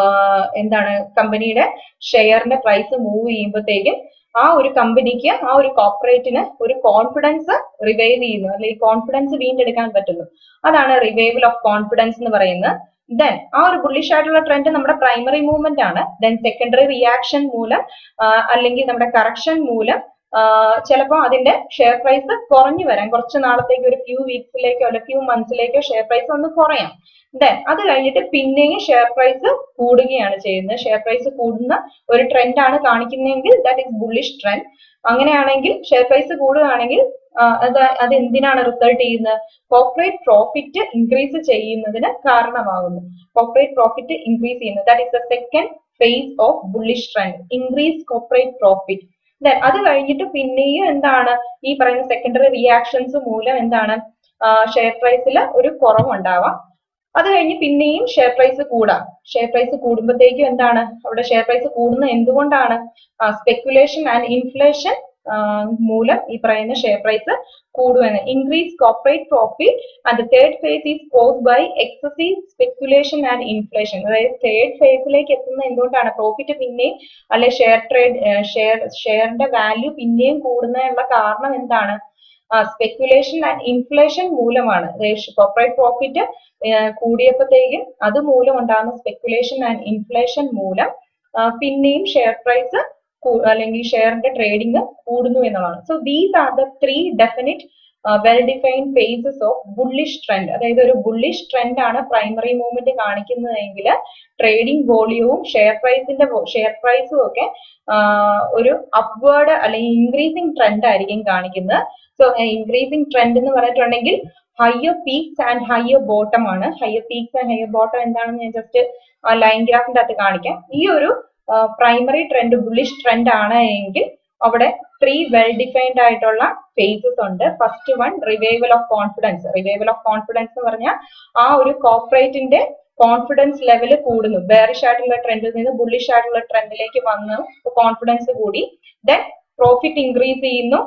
എന്താണ് കമ്പനിയുടെ ഷെയറിന്റെ പ്രൈസ് മൂവ് ചെയ്യുമ്പോഴത്തേക്കും ആ ഒരു കമ്പനിക്ക് ആ ഒരു കോർപ്പറേറ്റിന് ഒരു കോൺഫിഡൻസ് റിവൈവ് ചെയ്യുന്നു അല്ലെങ്കിൽ കോൺഫിഡൻസ് വീണ്ടെടുക്കാൻ പറ്റുന്നു അതാണ് റിവൈവൽ ഓഫ് കോൺഫിഡൻസ് എന്ന് പറയുന്നത് ദെൻ ആ ഒരു ബുള്ളിഷ് ആയിട്ടുള്ള ട്രെൻഡ് നമ്മുടെ പ്രൈമറി മൂവ്മെന്റ് ആണ് ദെൻ സെക്കൻഡറി റിയാക്ഷൻ മൂലം അല്ലെങ്കിൽ നമ്മുടെ കറക്ഷൻ മൂലം ചിലപ്പോൾ അതിന്റെ ഷെയർ പ്രൈസ് കുറഞ്ഞു വരാം കുറച്ച് നാളത്തേക്ക് ഒരു ഫ്യൂ വീക്സിലേക്കോ അല്ലെ ഫ്യൂ മന്ത്സിലേക്കോ ഷെയർ പ്രൈസ് ഒന്ന് കുറയാം ദെൻ അത് കഴിഞ്ഞിട്ട് പിന്നെയും ഷെയർ പ്രൈസ് കൂടുകയാണ് ചെയ്യുന്നത് ഷെയർ പ്രൈസ് കൂടുന്ന ഒരു ട്രെൻഡ് ആണ് കാണിക്കുന്നതെങ്കിൽ ദാറ്റ് ഈസ് ബുള്ളിഷ് ട്രെൻഡ് അങ്ങനെയാണെങ്കിൽ ഷെയർ പ്രൈസ് കൂടുകയാണെങ്കിൽ അത് അത് എന്തിനാണ് റിസൾട്ട് ചെയ്യുന്നത് കോർപ്പറേറ്റ് പ്രോഫിറ്റ് ഇൻക്രീസ് ചെയ്യുന്നതിന് കാരണമാകുന്നു കോർപ്പറേറ്റ് പ്രോഫിറ്റ് ഇൻക്രീസ് ചെയ്യുന്നത് that is the second phase of bullish trend increase corporate profit then അത് കഴിഞ്ഞിട്ട് പിന്നെയും എന്താണ് ഈ പറയുന്ന സെക്കൻഡറി റിയാക്ഷൻസ് മൂലം എന്താണ് ഷെയർ പ്രൈസിൽ ഒരു കുറവുണ്ടാവാം അത് കഴിഞ്ഞ് പിന്നെയും ഷെയർ പ്രൈസ് കൂടാം ഷെയർ പ്രൈസ് കൂടുമ്പോഴത്തേക്കും എന്താണ് അവിടെ ഷെയർ പ്രൈസ് കൂടുന്നത് എന്തുകൊണ്ടാണ് സ്പെക്കുലേഷൻ ആൻഡ് ഇൻഫ്ലേഷൻ മൂലം ഈ പറയുന്ന ഷെയർ പ്രൈസ് കൂടുമെന്ന് increase corporate profit and third phase is cause by excessive speculation and inflation അതായത് തേർഡ് ഫേസിലേക്ക് എത്തുന്നത് എന്തുകൊണ്ടാണ് പ്രോഫിറ്റ് പിന്നെയും അല്ലെ ഷെയർ ട്രേഡ് ഷെയർ ഷെയറിന്റെ വാല്യൂ പിന്നെയും കൂടുന്നതിനുള്ള കാരണം എന്താണ് സ്പെക്കുലേഷൻ ആൻഡ് ഇൻഫ്ലേഷൻ മൂലമാണ് കോർപ്പറേറ്റ് പ്രോഫിറ്റ് കൂടിയപ്പോഴത്തേക്കും അത് മൂലം ഉണ്ടാകുന്ന സ്പെക്കുലേഷൻ ആൻഡ് ഇൻഫ്ലേഷൻ മൂലം പിന്നെയും ഷെയർ പ്രൈസ് അല്ലെങ്കിൽ ഷെയറിന്റെ ട്രേഡിംഗ് കൂടുന്നു എന്നുള്ളതാണ് so these are the three definite well defined phases of bullish trend അതായത് ഒരു ബുള്ളിഷ് ട്രെൻഡ് ആണ് പ്രൈമറി മൂവ്മെന്റ് കാണിക്കുന്നതെങ്കിൽ ട്രേഡിംഗ് വോളിയവും ഷെയർ പ്രൈസിന്റെ ഷെയർ പ്രൈസും ഒക്കെ ഒരു അപ്വേർഡ് അല്ലെങ്കിൽ ഇൻക്രീസിങ് ട്രെൻഡ് ആയിരിക്കും കാണിക്കുന്നത് സോ ഇൻക്രീസിങ് ട്രെൻഡ് എന്ന് പറഞ്ഞിട്ടുണ്ടെങ്കിൽ higher peaks and higher bottom ആണ് higher peaks and higher bottom എന്താണെന്ന് ഞാൻ ജസ്റ്റ് ലൈൻ ഗ്രാഫിന്റെ അകത്ത് കാണിക്കാം ഈ ഒരു പ്രൈമറി ട്രെൻഡ് ബുള്ളിഷ് ട്രെൻഡ് ആണ് എങ്കിൽ അവിടെ ത്രീ വെൽ ഡിഫൈൻഡ് ആയിട്ടുള്ള ഫേസസ് ഉണ്ട് first one revival of confidence revival of confidence എന്ന് പറഞ്ഞാൽ ആ ഒരു കോർപ്പറേറ്റിന്റെ കോൺഫിഡൻസ് ലെവൽ കൂടുന്നു ബെയറിഷ് ആയിട്ടുള്ള ട്രെൻഡിൽ നിന്ന് ബുള്ളിഷ് ആയിട്ടുള്ള ട്രെൻഡിലേക്ക് വന്നു കോൺഫിഡൻസ് കൂടി ദെൻ പ്രോഫിറ്റ് ഇൻക്രീസ് ചെയ്യുന്നു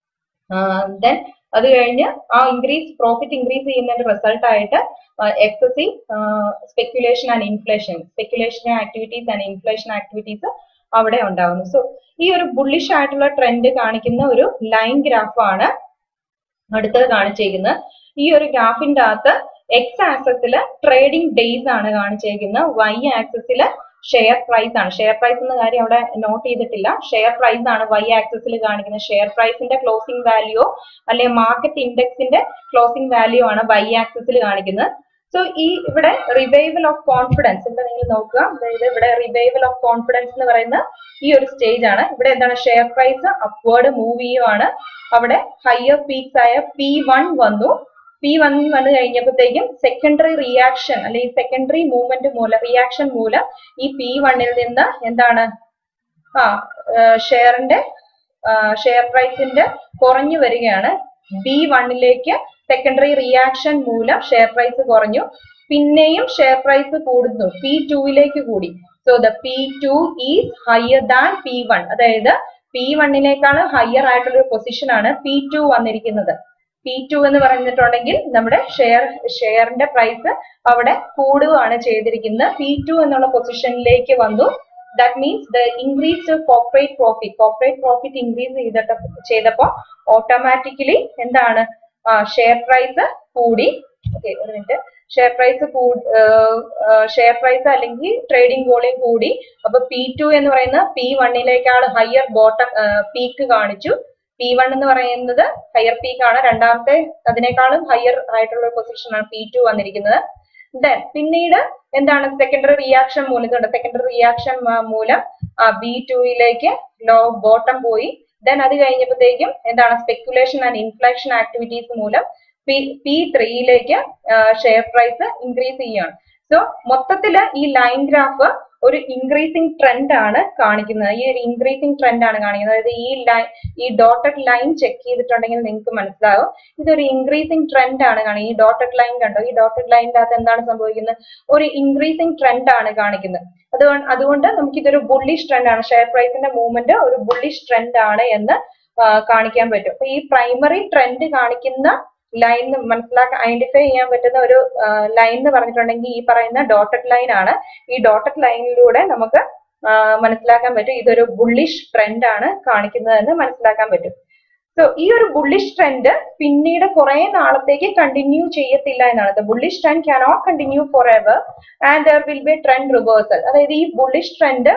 ദെൻ അത് കഴിഞ്ഞ് ആ ഇൻക്രീസ് പ്രോഫിറ്റ് ഇൻക്രീസ് ചെയ്യുന്നതിന്റെ റിസൾട്ട് ആയിട്ട് excessive speculation and inflation speculation activities and inflation activities അവിടെ ഉണ്ടാവുന്നു സോ ഈ ഒരു ബുള്ളിഷ് ആയിട്ടുള്ള ട്രെൻഡ് കാണിക്കുന്ന ഒരു ലൈൻ ഗ്രാഫാണ് അടുത്തത് കാണിച്ചിരിക്കുന്നത് ഈ ഒരു ഗ്രാഫിന്റെ അകത്ത് എക്സ് ആക്സസിൽ ട്രേഡിംഗ് ഡേയ്സ് ആണ് കാണിച്ചിരിക്കുന്നത് വൈ ആക്സസിൽ ഷെയർ പ്രൈസ് ആണ് ഷെയർ പ്രൈസ് എന്ന കാര്യം അവിടെ നോട്ട് ചെയ്തിട്ടില്ല ഷെയർ പ്രൈസ് ആണ് വൈ ആക്സസിൽ കാണിക്കുന്നത് ഷെയർ പ്രൈസിന്റെ ക്ലോസിംഗ് വാല്യൂ അല്ലെങ്കിൽ മാർക്കറ്റ് ഇൻഡെക്സിന്റെ ക്ലോസിംഗ് വാല്യൂ ആണ് വൈ ആക്സസിൽ കാണിക്കുന്നത് സോ ഈ ഇവിടെ റിവൈവൽ ഓഫ് കോൺഫിഡൻസ് ഇവിടെ നിങ്ങൾ നോക്കുക അതായത് ഇവിടെ റിവൈവൽ ഓഫ് കോൺഫിഡൻസ് എന്ന് പറയുന്ന ഈ ഒരു സ്റ്റേജ് ആണ് ഇവിടെ എന്താണ് ഷെയർ പ്രൈസ് അപ്വേർഡ് മൂവ് ചെയ്യുവാണ് അവിടെ ഹയർ പീക്സ് ആയ പി വൺ വന്നു പി വൺ വന്നു കഴിഞ്ഞപ്പോഴത്തേക്കും സെക്കൻഡറി റിയാക്ഷൻ അല്ലെങ്കിൽ സെക്കൻഡറി മൂവ്മെന്റ് മൂലം റിയാക്ഷൻ മൂലം ഈ പി വണ്ണിൽ നിന്ന് എന്താണ് ആ ഷെയറിന്റെ ഷെയർ പ്രൈസിന്റെ കുറഞ്ഞു വരികയാണ് ബി വണ്ണിലേക്ക് സെക്കൻഡറി റിയാക്ഷൻ മൂലം ഷെയർ പ്രൈസ് കുറഞ്ഞു പിന്നെയും ഷെയർ പ്രൈസ് കൂടുന്നു പി ടുവിലേക്ക് കൂടി so the P two is higher than P one അതായത് പി വണ്ണിനേക്കാളും ഹയർ ആയിട്ടുള്ള ഒരു പൊസിഷൻ ആണ് പി ടു വന്നിരിക്കുന്നത് പി ടു എന്ന് പറഞ്ഞിട്ടുണ്ടെങ്കിൽ നമ്മുടെ ഷെയർ ഷെയറിന്റെ പ്രൈസ് അവിടെ കൂടുകയാണ് ചെയ്തിരിക്കുന്നത് പി ടു എന്നുള്ള പൊസിഷനിലേക്ക് വന്നു that means the increase corporate profit corporate profit increase ചെയ്തിട്ട് ചെയ്തപ്പോൾ ഓട്ടോമാറ്റിക്കലി എന്താണ് ഷെയർ പ്രൈസ് കൂടി ഓക്കെ ഒരു minute share price share price അല്ലെങ്കിൽ ട്രേഡിംഗ് വോളിയം കൂടി അപ്പൊ പി ടു എന്ന് പറയുന്ന പി വണ്ണിനേക്കാൾ ഹയർ ബോട്ടം പീക്ക് കാണിച്ചു പി വൺ എന്ന് പറയുന്നത് ഹയർ പീക്ക് ആണ് രണ്ടാമത്തെ അതിനേക്കാളും ഹയർ ആയിട്ടുള്ള പൊസിഷൻ ആണ് പി ടു വന്നിരിക്കുന്നത് ദെൻ പിന്നീട് എന്താണ് സെക്കൻഡറി റിയാക്ഷൻ മൂലം ഇതുണ്ട് സെക്കൻഡറി റിയാക്ഷൻ മൂലം ബി ടുയിലേക്ക് ലോ ബോട്ടം പോയി ദെൻ അത് കഴിഞ്ഞപ്പോഴത്തേക്കും എന്താണ് സ്പെക്കുലേഷൻ ആൻഡ് ഇൻഫ്ലേഷൻ ആക്ടിവിറ്റീസ് മൂലം പി പി ത്രീയിലേക്ക് ഷെയർ പ്രൈസ് ഇൻക്രീസ് ചെയ്യുകയാണ് സോ മൊത്തത്തില് ഈ ലൈൻ ഗ്രാഫ് ഒരു ഇൻക്രീസിങ് ട്രെൻഡ് ആണ് കാണിക്കുന്നത് ഈ ഒരു ഇൻക്രീസിങ് ട്രെൻഡ് ആണ് കാണിക്കുന്നത് അതായത് ഈ ലൈൻ ഈ ഡോട്ടഡ് ലൈൻ ചെക്ക് ചെയ്തിട്ടുണ്ടെങ്കിൽ നിങ്ങൾക്ക് മനസ്സിലാവും ഇതൊരു ഇൻക്രീസിങ് ട്രെൻഡ് ആണ് കാണിക്കുന്നത് ഈ ഡോട്ടഡ് ലൈൻ കണ്ടോ ഈ ഡോട്ടഡ് ലൈനിന്റെ അകത്ത് എന്താണ് സംഭവിക്കുന്നത് ഒരു ഇൻക്രീസിങ് ട്രെൻഡ് ആണ് കാണിക്കുന്നത് അതുകൊണ്ട് അതുകൊണ്ട് നമുക്ക് ഇതൊരു ബുള്ളിഷ് ട്രെൻഡ് ആണ് ഷെയർ പ്രൈസിന്റെ മൂവ്മെന്റ് ഒരു ബുള്ളിഷ് ട്രെൻഡ് ആണ് എന്ന് കാണിക്കാൻ പറ്റും അപ്പൊ ഈ പ്രൈമറി ട്രെൻഡ് കാണിക്കുന്ന ലൈൻ മനസ്സിലാക്കാൻ ഐഡന്റിഫൈ ചെയ്യാൻ പറ്റുന്ന ഒരു ലൈൻ എന്ന് പറഞ്ഞിട്ടുണ്ടെങ്കിൽ ഈ പറയുന്ന ഡോട്ടഡ് ലൈൻ ആണ് ഈ ഡോട്ടഡ് ലൈനിലൂടെ നമുക്ക് മനസ്സിലാക്കാൻ പറ്റും ഇതൊരു ബുള്ളിഷ് ട്രെൻഡ് ആണ് കാണിക്കുന്നതെന്ന് മനസ്സിലാക്കാൻ പറ്റും സോ ഈ ഒരു ബുള്ളിഷ് ട്രെൻഡ് പിന്നീട് കുറെ നാളത്തേക്ക് കണ്ടിന്യൂ ചെയ്യത്തില്ല എന്നാണ് the bullish trend cannot continue for ever and there will be trend reversal അതായത് ഈ ബുള്ളിഷ് ട്രെൻഡ്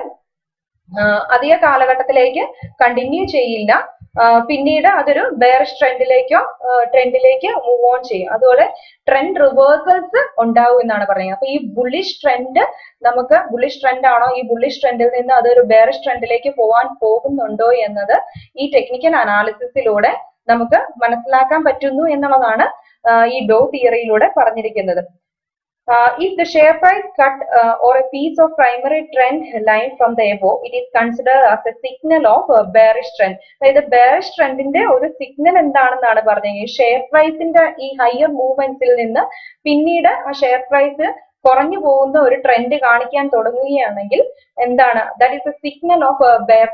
അധിക കാലഘട്ടത്തിലേക്ക് കണ്ടിന്യൂ ചെയ്യില്ല പിന്നീട് അതൊരു ബെയറിഷ് ട്രെൻഡിലേക്കോ ട്രെൻഡിലേക്ക് മൂവ് ഓൺ ചെയ്യും അതുപോലെ ട്രെൻഡ് റിവേഴ്സൽസ് ഉണ്ടാവും എന്നാണ് പറയുന്നത് അപ്പൊ ഈ ബുള്ളിഷ് ട്രെൻഡ് നമുക്ക് ബുള്ളിഷ് ട്രെൻഡ് ആണോ ഈ ബുള്ളിഷ് ട്രെൻഡിൽ നിന്ന് അതൊരു ബെയറിഷ് ട്രെൻഡിലേക്ക് പോകാൻ പോകുന്നുണ്ടോ എന്നത് ഈ ടെക്നിക്കൽ അനാലിസിസിലൂടെ നമുക്ക് മനസ്സിലാക്കാൻ പറ്റുന്നു എന്നുള്ളതാണ് ഈ ഡോ തിയറിയിലൂടെ പറഞ്ഞിരിക്കുന്നത് Uh, if the share price cut uh, or a piece of primary trend line from the above, it is considered as a signal of a bearish trend. അതായത് bearish ട്രെൻഡിന്റെ ഒരു സിഗ്നൽ എന്താണെന്നാണ് പറഞ്ഞത് ഈ ഷെയർ പ്രൈസിന്റെ ഈ ഹയർ മൂവ്മെന്റ്സിൽ നിന്ന് പിന്നീട് ആ share price കുറഞ്ഞു പോകുന്ന ഒരു ട്രെൻഡ് കാണിക്കാൻ തുടങ്ങുകയാണെങ്കിൽ എന്താണ് that is a signal of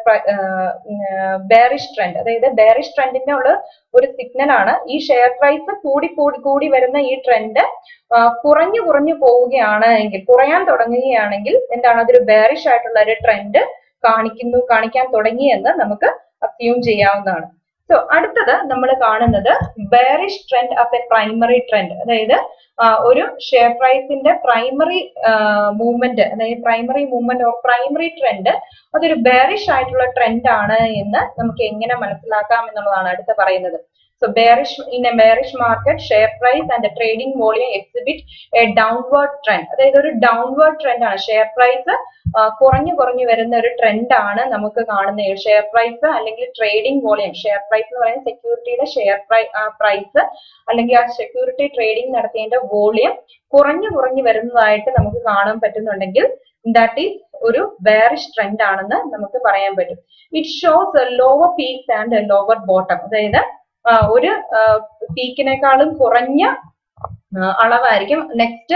bearish trend അതായത് ബെയറിഷ് ട്രെൻഡിന്റെ ഉള്ള ഒരു സിഗ്നൽ ആണ് ഈ ഷെയർ പ്രൈസ് കൂടി കൂടി കൂടി വരുന്ന ഈ ട്രെൻഡ് കുറഞ്ഞു കുറഞ്ഞു പോവുകയാണ് എങ്കിൽ കുറയാൻ തുടങ്ങുകയാണെങ്കിൽ എന്താണ് അതൊരു ബെയറിഷ് ആയിട്ടുള്ള ഒരു ട്രെൻഡ് കാണിക്കുന്നു കാണിക്കാൻ തുടങ്ങിയെന്ന് നമുക്ക് അസ്യൂം ചെയ്യാവുന്നതാണ് സോ അടുത്തത് നമ്മൾ കാണുന്നത് bearish trend as a primary trend അതായത് ഒരു ഷെയർ പ്രൈസിന്റെ പ്രൈമറി മൂവ്മെന്റ് അതായത് primary movement or primary trend അതൊരു ബെയറിഷ് ആയിട്ടുള്ള ട്രെൻഡ് ആണ് എന്ന് നമുക്ക് എങ്ങനെ മനസ്സിലാക്കാം എന്നുള്ളതാണ് അടുത്ത പറയുന്നത് So bearish in a bearish market, share price and the trading volume exhibit a downward trend. അതായത് ഒരു downward trend ആണ് ഷെയർ പ്രൈസ് കുറഞ്ഞു കുറഞ്ഞു വരുന്ന ഒരു ട്രെൻഡ് ആണ് നമുക്ക് കാണുന്നത് ഷെയർ പ്രൈസ് അല്ലെങ്കിൽ ട്രേഡിംഗ് വോളിയം ഷെയർ പ്രൈസ് എന്ന് പറയുന്നത് സെക്യൂരിറ്റിയുടെ ഷെയർ പ്രൈസ് അല്ലെങ്കിൽ ആ സെക്യൂരിറ്റി ട്രേഡിംഗ് നടത്തിയതിന്റെ വോളിയം കുറഞ്ഞു കുറഞ്ഞു വരുന്നതായിട്ട് നമുക്ക് കാണാൻ പറ്റുന്നുണ്ടെങ്കിൽ ദാറ്റ് ഈസ് ഒരു ബെയറിഷ് ട്രെൻഡ് ആണെന്ന് നമുക്ക് പറയാൻ പറ്റും it shows lower peaks and lower bottom അതായത് ആ, ഒരു പീക്കിനേക്കാളും കുറഞ്ഞ ആ, അളവായിരിക്കും നെക്സ്റ്റ്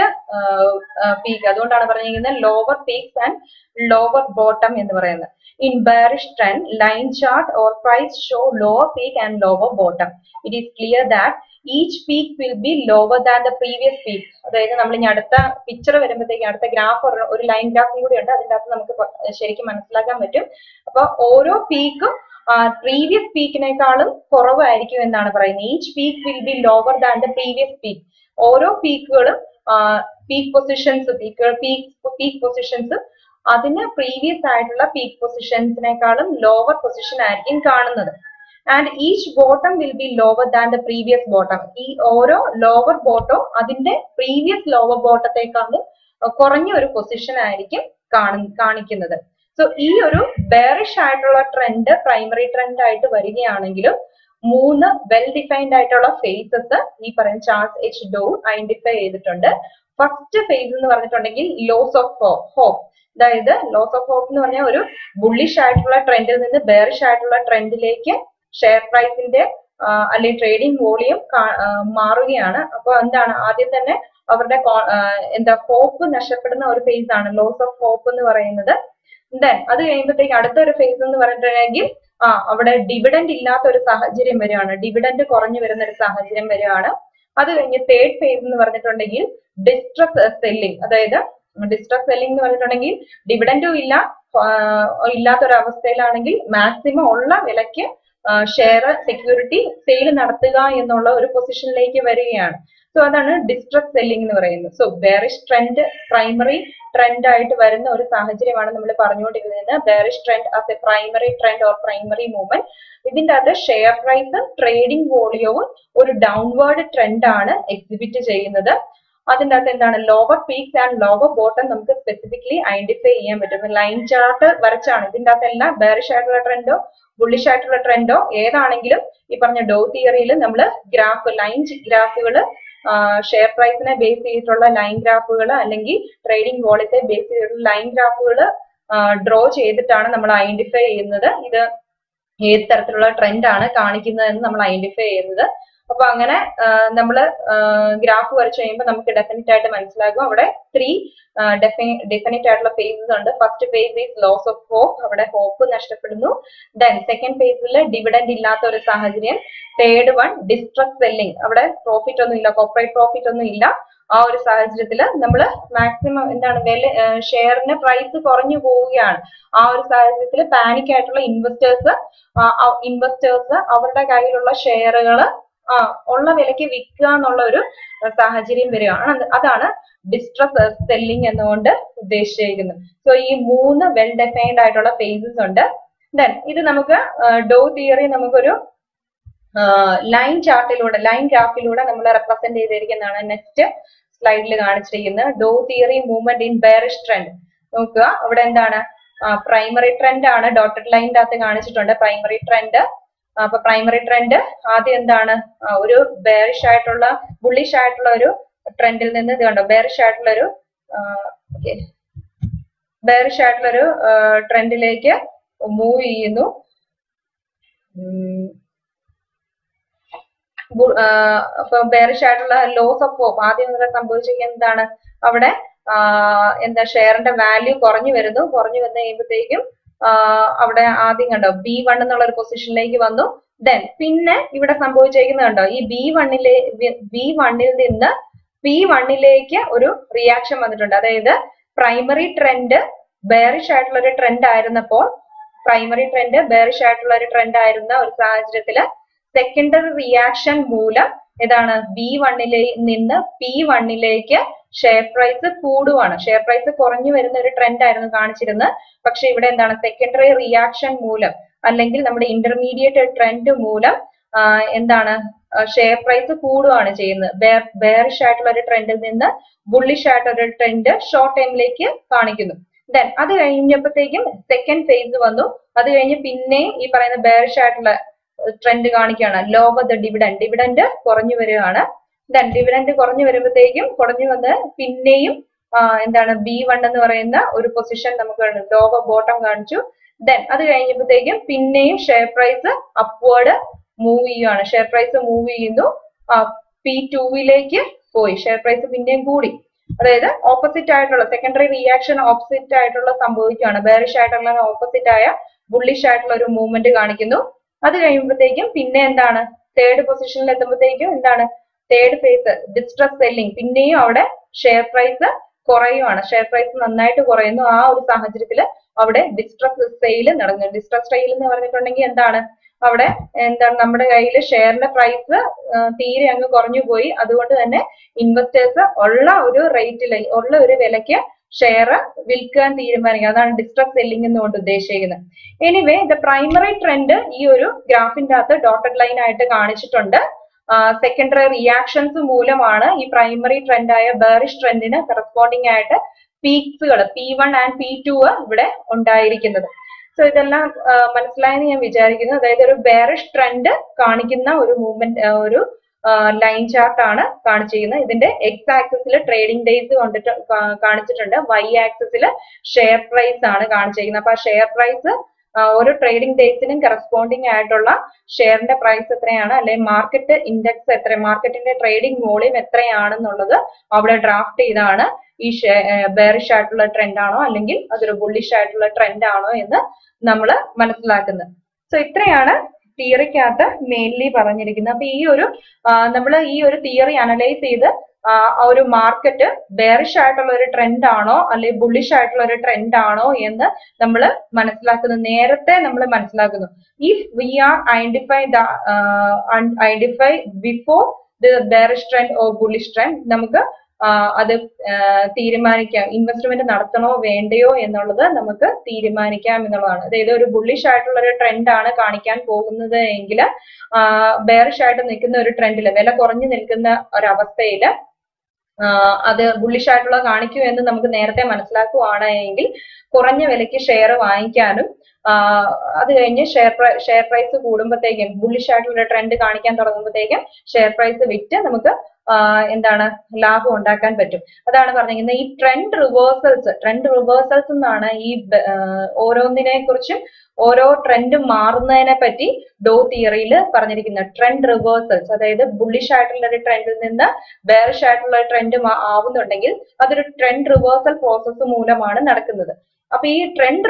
പീക്ക് അതുകൊണ്ടാണ് പറഞ്ഞിരിക്കുന്നത് lower peaks and lower bottom എന്ന് പറയുന്നത് in bearish trend line chart or price show lower peak and lower bottom it is clear that each peak will be lower than the previous peak അതായത് നമ്മൾ ഇനി അടുത്ത picture വരുമ്പോഴത്തേക്ക് അടുത്ത graph ഒരു line ഗ്രാഫും കൂടി ഉണ്ട് അതിന്റെ അകത്ത് നമുക്ക് പ- ശരിക്കും മനസ്സിലാക്കാൻ പറ്റും അപ്പൊ ഓരോ പീക്കും പ്രീവിയസ് പീക്കിനേക്കാളും കുറവായിരിക്കും എന്നാണ് പറയുന്നത് each peak will be lower than the previous peak ഓരോ പീക്കുകളും peak positions peak peak peak positions അതിന് പ്രീവിയസ് ആയിട്ടുള്ള പീക്ക് പൊസിഷൻസിനേക്കാളും ലോവർ പൊസിഷൻ ആയിരിക്കും കാണുന്നത് and each bottom will be lower than the previous bottom ഈ ഓരോ ലോവർ ബോട്ടോ അതിന്റെ പ്രീവിയസ് ലോവർ ബോട്ടത്തെക്കാളും കുറഞ്ഞ ഒരു പൊസിഷൻ ആയിരിക്കും കാണു കാണിക്കുന്നത് സോ ഈ ഒരു ബെയറിഷ് ആയിട്ടുള്ള ട്രെൻഡ് പ്രൈമറി ട്രെൻഡ് ആയിട്ട് വരികയാണെങ്കിലും മൂന്ന് വെൽ ഡിഫൈൻഡ് ആയിട്ടുള്ള ഫേസസ് ഈ പറയുന്ന ചാർട്ട് എച്ച് ഡോ ഐഡന്റിഫൈ ചെയ്തിട്ടുണ്ട് ഫസ്റ്റ് ഫേസ് എന്ന് പറഞ്ഞിട്ടുണ്ടെങ്കിൽ ലോസ് ഓഫ് ഹോപ്പ് അതായത് ലോസ് ഓഫ് ഹോപ്പ് എന്ന് പറഞ്ഞാൽ ഒരു ബുള്ളിഷ് ആയിട്ടുള്ള ട്രെൻഡിൽ നിന്ന് ബെയറിഷ് ആയിട്ടുള്ള ട്രെൻഡിലേക്ക് ഷെയർ പ്രൈസിന്റെ അല്ലെങ്കിൽ ട്രേഡിംഗ് വോളിയം മാറുകയാണ് അപ്പൊ എന്താണ് ആദ്യം തന്നെ അവരുടെ co- ആ, എന്താ ഹോപ്പ് നഷ്ടപ്പെടുന്ന ഒരു ഫേസ് ആണ് ലോസ് ഓഫ് ഹോപ്പ് എന്ന് പറയുന്നത് ദെൻ അത് കഴിയുമ്പോഴത്തേക്ക് അടുത്ത ഒരു ഫേസ് എന്ന് പറഞ്ഞിട്ടുണ്ടെങ്കിൽ ആ അവിടെ ഡിവിഡൻഡ് ഇല്ലാത്ത ഒരു സാഹചര്യം വരികയാണ് ഡിവിഡൻഡ് കുറഞ്ഞു വരുന്ന ഒരു സാഹചര്യം വരികയാണ് അത് കഴിഞ്ഞ് തേർഡ് ഫേസ് എന്ന് പറഞ്ഞിട്ടുണ്ടെങ്കിൽ ഡിസ്ട്രസ് സെല്ലിംഗ് അതായത് ഡിസ്ട്രസ് സെല്ലിംഗ് എന്ന് പറഞ്ഞിട്ടുണ്ടെങ്കിൽ ഡിവിഡൻഡും ഇല്ല ആ, ഇല്ലാത്ത ഒരു അവസ്ഥയിലാണെങ്കിൽ മാക്സിമം ഉള്ള വിലയ്ക്ക് ഷെയർ സെക്യൂരിറ്റി സെയിൽ നടത്തുക എന്നുള്ള ഒരു പൊസിഷനിലേക്ക് വരികയാണ് സോ അതാണ് ഡിസ്ട്രസ് സെല്ലിംഗ് എന്ന് പറയുന്നത് so bearish trend primary trend ആയിട്ട് വരുന്ന ഒരു സാഹചര്യമാണ് നമ്മൾ പറഞ്ഞുകൊണ്ടിരുന്നത് bearish trend as a primary trend or primary movement ഇതിന്റെ അകത്ത് ഷെയർ പ്രൈസും ട്രേഡിംഗ് വോളിയവും ഒരു ഡൗൺവേർഡ് ട്രെൻഡ് ആണ് എക്സിബിറ്റ് ചെയ്യുന്നത് അതിന്റെ അകത്ത് എന്താണ് lower peaks and lower bottom നമുക്ക് സ്പെസിഫിക്കലി ഐഡന്റിഫൈ ചെയ്യാൻ പറ്റും ലൈൻ ചാർട്ട് വരച്ചാണ് ഇതിന്റെ അകത്ത് എല്ലാം ബെയറിഷ് ആയിട്ടുള്ള ട്രെൻഡോ ബുള്ളിഷ് ആയിട്ടുള്ള ട്രെൻഡോ ഏതാണെങ്കിലും ഈ പറഞ്ഞ ഡോ തിയറിയിൽ നമ്മൾ ഗ്രാഫ് ലൈൻ ഗ്രാഫുകൾ ഷെയർ പ്രൈസിനെ ബേസ് ചെയ്തിട്ടുള്ള ലൈൻ ഗ്രാഫുകൾ അല്ലെങ്കിൽ ട്രേഡിംഗ് വോളത്തെ ബേസ് ചെയ്തിട്ടുള്ള ലൈൻ ഗ്രാഫുകൾ ഡ്രോ ചെയ്തിട്ടാണ് നമ്മൾ ഐഡന്റിഫൈ ചെയ്യുന്നത് ഇത് ഏത് തരത്തിലുള്ള ട്രെൻഡ് ആണ് കാണിക്കുന്നതെന്ന് നമ്മൾ ഐഡന്റിഫൈ ചെയ്യുന്നത് അപ്പൊ അങ്ങനെ നമ്മൾ ഗ്രാഫ് വരച്ചു കഴിയുമ്പോൾ നമുക്ക് ഡെഫിനറ്റ് ആയിട്ട് മനസ്സിലാകും അവിടെ ത്രീ ഡെഫിനറ്റ് ആയിട്ടുള്ള ഫേസസ് ഉണ്ട് first phase is loss of hope അവിടെ ഹോപ്പ് നഷ്ടപ്പെടുന്നു ദെൻ സെക്കൻഡ് ഫേസിൽ ഡിവിഡൻഡ് ഇല്ലാത്ത ഒരു സാഹചര്യം തേർഡ് വൺ ഡിസ്ട്രസ് സെല്ലിംഗ് അവിടെ പ്രോഫിറ്റ് ഒന്നും ഇല്ല കോർപ്പറേറ്റ് പ്രോഫിറ്റ് ഒന്നും ഇല്ല ആ ഒരു സാഹചര്യത്തിൽ നമ്മൾ മാക്സിമം എന്താണ് വില ഷെയറിന് പ്രൈസ് കുറഞ്ഞു പോവുകയാണ് ആ ഒരു സാഹചര്യത്തിൽ പാനിക് ആയിട്ടുള്ള ഇൻവെസ്റ്റേഴ്സ് ഇൻവെസ്റ്റേഴ്സ് അവരുടെ കയ്യിലുള്ള ഷെയറുകൾ ആ ഉള്ള വിലയ്ക്ക് വിൽക്കുക എന്നുള്ള ഒരു സാഹചര്യം വരികയാണ് അത് അതാണ് ഡിസ്ട്രസ് സെല്ലിംഗ് എന്നുകൊണ്ട് ഉദ്ദേശിച്ചിരിക്കുന്നത് സോ ഈ മൂന്ന് വെൽ ഡെഫൈൻഡ് ആയിട്ടുള്ള ഫേസസ് ഉണ്ട് ദെൻ ഇത് നമുക്ക് ഡോ തിയറി നമുക്കൊരു ലൈൻ ചാർട്ടിലൂടെ ലൈൻ ഗ്രാഫിലൂടെ നമ്മൾ റെപ്രസെന്റ് ചെയ്തിരിക്കുന്നതാണ് നെക്സ്റ്റ് സ്ലൈഡിൽ കാണിച്ചിരിക്കുന്നത് Dow theory movement in bearish trend നോക്കുക അവിടെ എന്താണ് പ്രൈമറി ട്രെൻഡ് ആണ് ഡോട്ടഡ് ലൈനിന്റെ അകത്ത് കാണിച്ചിട്ടുണ്ട് പ്രൈമറി ട്രെൻഡ് അപ്പൊ പ്രൈമറി ട്രെൻഡ് ആദ്യം എന്താണ് ആ, ഒരു ബെയറിഷ് ആയിട്ടുള്ള ബുള്ളിഷ് ആയിട്ടുള്ള ഒരു ട്രെൻഡിൽ നിന്ന് ഇത് കണ്ടോ ബെയറിഷ് ആയിട്ടുള്ള ഒരു ബെയറിഷ് ആയിട്ടുള്ള ഒരു ട്രെൻഡിലേക്ക് മൂവ് ചെയ്യുന്നു ഉം, ബു- ആ, അപ്പൊ ബെയറിഷ് ആയിട്ടുള്ള ലോസ് ഓഫ് ഹോപ്പ് ആദ്യം ഇവിടെ സംഭവിച്ചിരിക്കുന്നത് എന്താണ് അവിടെ ആ, എന്താ ഷെയറിന്റെ വാല്യൂ കുറഞ്ഞു വരുന്നു കുറഞ്ഞു വന്നു കഴിയുമ്പോഴത്തേക്കും ആ, അവിടെ ആദ്യം കണ്ടോ ബി വൺ എന്നുള്ള ഒരു പൊസിഷനിലേക്ക് വന്നു ദെൻ പിന്നെ ഇവിടെ സംഭവിച്ചിരിക്കുന്നത് കണ്ടോ ഈ ബി വണ്ണിലെ ബി വണ്ണിൽ നിന്ന് പി വണ്ണിലേക്ക് ഒരു റിയാക്ഷൻ വന്നിട്ടുണ്ട് അതായത് പ്രൈമറി ട്രെൻഡ് ബെയറിഷ് ആയിട്ടുള്ള ഒരു ട്രെൻഡ് ആയിരുന്നപ്പോൾ പ്രൈമറി ട്രെൻഡ് ബെയറിഷ് ആയിട്ടുള്ള ഒരു ട്രെൻഡ് ആയിരുന്ന ഒരു സാഹചര്യത്തില് സെക്കൻഡറി റിയാക്ഷൻ മൂലം ഏതാണ് ബി വണ്ണിലെ നിന്ന് പി വണ്ണിലേക്ക് ഷെയർ പ്രൈസ് കൂടുവാണ് ഷെയർ പ്രൈസ് കുറഞ്ഞു വരുന്ന ഒരു ട്രെൻഡ് ആയിരുന്നു കാണിച്ചിരുന്നത് പക്ഷെ ഇവിടെ എന്താണ് സെക്കൻഡറി റിയാക്ഷൻ മൂലം അല്ലെങ്കിൽ നമ്മുടെ ഇന്റർമീഡിയറ്റ് ട്രെൻഡ് മൂലം എന്താണ് ഷെയർ പ്രൈസ് കൂടുകയാണ് ചെയ്യുന്നത് ബെയർ ബെയറിഷ് ആയിട്ടുള്ള ഒരു ട്രെൻഡിൽ നിന്ന് ബുള്ളിഷ് ആയിട്ടുള്ള ഒരു ട്രെൻഡ് ഷോർട്ട് ടൈമിലേക്ക് കാണിക്കുന്നു ദെൻ അത് കഴിഞ്ഞപ്പോഴത്തേക്കും സെക്കൻഡ് ഫേസ് വന്നു അത് കഴിഞ്ഞ് പിന്നെ ഈ പറയുന്ന ബെയറിഷ് ആയിട്ടുള്ള ട്രെൻഡ് കാണിക്കുകയാണ് ലോവർ ദ ഡിവിഡൻഡ് ഡിവിഡൻഡ് കുറഞ്ഞു വരികയാണ് ദെൻ ഡിവിഡൻഡ് കുറഞ്ഞു വരുമ്പോഴത്തേക്കും കുറഞ്ഞു വന്ന് പിന്നെയും എന്താണ് ബി വൺ എന്ന് പറയുന്ന ഒരു പൊസിഷൻ നമുക്ക് ലോവർ ബോട്ടം കാണിച്ചു ദെൻ അത് കഴിഞ്ഞപ്പോഴത്തേക്കും പിന്നെയും ഷെയർ പ്രൈസ് അപ്വേർഡ് മൂവ് ചെയ്യുകയാണ് ഷെയർ പ്രൈസ് മൂവ് ചെയ്യുന്നു പി ടൂവിലേക്ക് പോയി ഷെയർ പ്രൈസ് പിന്നെയും കൂടി അതായത് ഓപ്പോസിറ്റ് ആയിട്ടുള്ള സെക്കൻഡറി റിയാക്ഷൻ ഓപ്പോസിറ്റ് ആയിട്ടുള്ള സംഭവിക്കുകയാണ് ബെയറിഷ് ആയിട്ടുള്ള ഓപ്പോസിറ്റ് ആയ ബുള്ളിഷ് ആയിട്ടുള്ള ഒരു മൂവ്മെന്റ് കാണിക്കുന്നു അത് കഴിയുമ്പോഴത്തേക്കും പിന്നെ എന്താണ് തേർഡ് പൊസിഷനിൽ എത്തുമ്പോഴത്തേക്കും എന്താണ് തേർഡ് ഫേസ് ഡിസ്ട്രസ് സെല്ലിംഗ് പിന്നെയും അവിടെ ഷെയർ പ്രൈസ് കുറയുവാണ് ഷെയർ പ്രൈസ് നന്നായിട്ട് കുറയുന്നു ആ ഒരു സാഹചര്യത്തിൽ അവിടെ ഡിസ്ട്രസ് സെയിൽ നടന്നു ഡിസ്ട്രസ് സെയിൽ എന്ന് പറഞ്ഞിട്ടുണ്ടെങ്കിൽ എന്താണ് അവിടെ എന്താണ് നമ്മുടെ കയ്യിൽ ഷെയറിന്റെ പ്രൈസ് തീരെ അങ്ങ് കുറഞ്ഞു പോയി അതുകൊണ്ട് തന്നെ ഇൻവെസ്റ്റേഴ്സ് ഉള്ള ഒരു റേറ്റിൽ ഉള്ള ഒരു വിലയ്ക്ക് ഷെയർ വിൽക്കാൻ തീരുമാനിക്കുക അതാണ് ഡിസ്ട്രസ് സെല്ലിംഗ് എന്നുകൊണ്ട് ഉദ്ദേശിക്കുന്നത് എനിവേ ദ പ്രൈമറി ട്രെൻഡ് ഈ ഒരു ഗ്രാഫിന്റെ അകത്ത് ഡോട്ടഡ് ലൈൻ ആയിട്ട് കാണിച്ചിട്ടുണ്ട് സെക്കൻഡറി റിയാക്ഷൻസ് മൂലമാണ് ഈ പ്രൈമറി ട്രെൻഡായ ബേറിഷ് ട്രെൻഡിന് കറസ്പോണ്ടിങ് ആയിട്ട് പീക്സുകൾ P one and P two ഇവിടെ ഉണ്ടായിരിക്കുന്നത് സോ ഇതെല്ലാം മനസ്സിലായെന്ന് ഞാൻ വിചാരിക്കുന്നു അതായത് ഒരു ബെയറിഷ് ട്രെൻഡ് കാണിക്കുന്ന ഒരു മൂവ്മെന്റ് ഒരു ലൈൻ ചാർട്ട് ആണ് കാണിച്ചിരിക്കുന്നത് ഇതിന്റെ എക്സ് ആക്സിസിൽ ട്രേഡിംഗ് ഡേയ്സ് കൊണ്ടിട്ട് കാണിച്ചിട്ടുണ്ട് വൈ ആക്സിസിൽ ഷെയർ പ്രൈസ് ആണ് കാണിച്ചിരിക്കുന്നത് അപ്പൊ ആ ഷെയർ പ്രൈസ് ഓരോ ട്രേഡിംഗ് ഡേയ്സിനും കറസ്പോണ്ടിങ് ആയിട്ടുള്ള ഷെയറിന്റെ പ്രൈസ് എത്രയാണ് അല്ലെങ്കിൽ മാർക്കറ്റ് ഇൻഡെക്സ് എത്ര മാർക്കറ്റിന്റെ ട്രേഡിംഗ് വോളിയം എത്രയാണെന്നുള്ളത് അവിടെ ഡ്രാഫ്റ്റ് ചെയ്താണ് ഈ ബെയറിഷ് ആയിട്ടുള്ള ട്രെൻഡ് ആണോ അല്ലെങ്കിൽ അതൊരു ബുള്ളിഷ് ആയിട്ടുള്ള ട്രെൻഡ് ആണോ എന്ന് നമ്മൾ മനസ്സിലാക്കുന്നത് സോ ഇത്രയാണ് തിയറിക്കകത്ത് മെയിൻലി പറഞ്ഞിരിക്കുന്നത് അപ്പൊ ഈ ഒരു നമ്മൾ ഈ ഒരു തിയറി അനലൈസ് ചെയ്ത് ഒരു മാർക്കറ്റ് ബെയറിഷ് ആയിട്ടുള്ള ഒരു ട്രെൻഡ് ആണോ അല്ലെങ്കിൽ ബുള്ളിഷ് ആയിട്ടുള്ള ഒരു ട്രെൻഡ് ആണോ എന്ന് നമ്മൾ മനസ്സിലാക്കുന്നു നേരത്തെ നമ്മൾ മനസ്സിലാക്കുന്നു if we are identify the identify before the bearish trend or bullish trend നമുക്ക് അത് തീരുമാനിക്കാം ഇൻവെസ്റ്റ്മെന്റ് നടത്തണോ വേണ്ടയോ എന്നുള്ളത് നമുക്ക് തീരുമാനിക്കാം എന്നുള്ളതാണ് അതായത് ഒരു ബുള്ളിഷ് ആയിട്ടുള്ള ഒരു ട്രെൻഡ് ആണ് കാണിക്കാൻ പോകുന്നത് എങ്കിൽ ബെയറിഷ് ആയിട്ട് നിൽക്കുന്ന ഒരു ട്രെൻഡിൽ വില കുറഞ്ഞു നിൽക്കുന്ന ഒരവസ്ഥയിൽ അത് ബുള്ളിഷ് ആയിട്ടുള്ള കാണിക്കൂ എന്ന് നമുക്ക് നേരത്തെ മനസ്സിലാക്കുകയാണ് എങ്കിൽ കുറഞ്ഞ വിലയ്ക്ക് ഷെയർ വാങ്ങിക്കാനും അത് കഴിഞ്ഞ് ഷെയർ ഷെയർ പ്രൈസ് കൂടുമ്പോഴത്തേക്കും ബുള്ളിഷ് ആയിട്ടുള്ള ട്രെൻഡ് കാണിക്കാൻ തുടങ്ങുമ്പോഴത്തേക്കും ഷെയർ പ്രൈസ് വിറ്റ് നമുക്ക് എന്താണ് ലാഭം ഉണ്ടാക്കാൻ പറ്റും അതാണ് പറഞ്ഞിരിക്കുന്നത് ഈ ട്രെൻഡ് റിവേഴ്സൽസ് ട്രെൻഡ് റിവേഴ്സൽസ് എന്നാണ് ഈ ഓരോന്നിനെ കുറിച്ചും ഓരോ ട്രെൻഡ് മാറുന്നതിനെ പറ്റി ഡോ തിയറിയിൽ പറഞ്ഞിരിക്കുന്നത് ട്രെൻഡ് റിവേഴ്സൽസ് അതായത് ബുള്ളിഷ് ആയിട്ടുള്ള ഒരു ട്രെൻഡിൽ നിന്ന് ബെയറിഷ് ആയിട്ടുള്ള ട്രെൻഡ് ആവുന്നുണ്ടെങ്കിൽ അതൊരു ട്രെൻഡ് റിവേഴ്സൽ പ്രോസസ്സ് മൂലമാണ് നടക്കുന്നത് അപ്പൊ ഈ ട്രെൻഡ്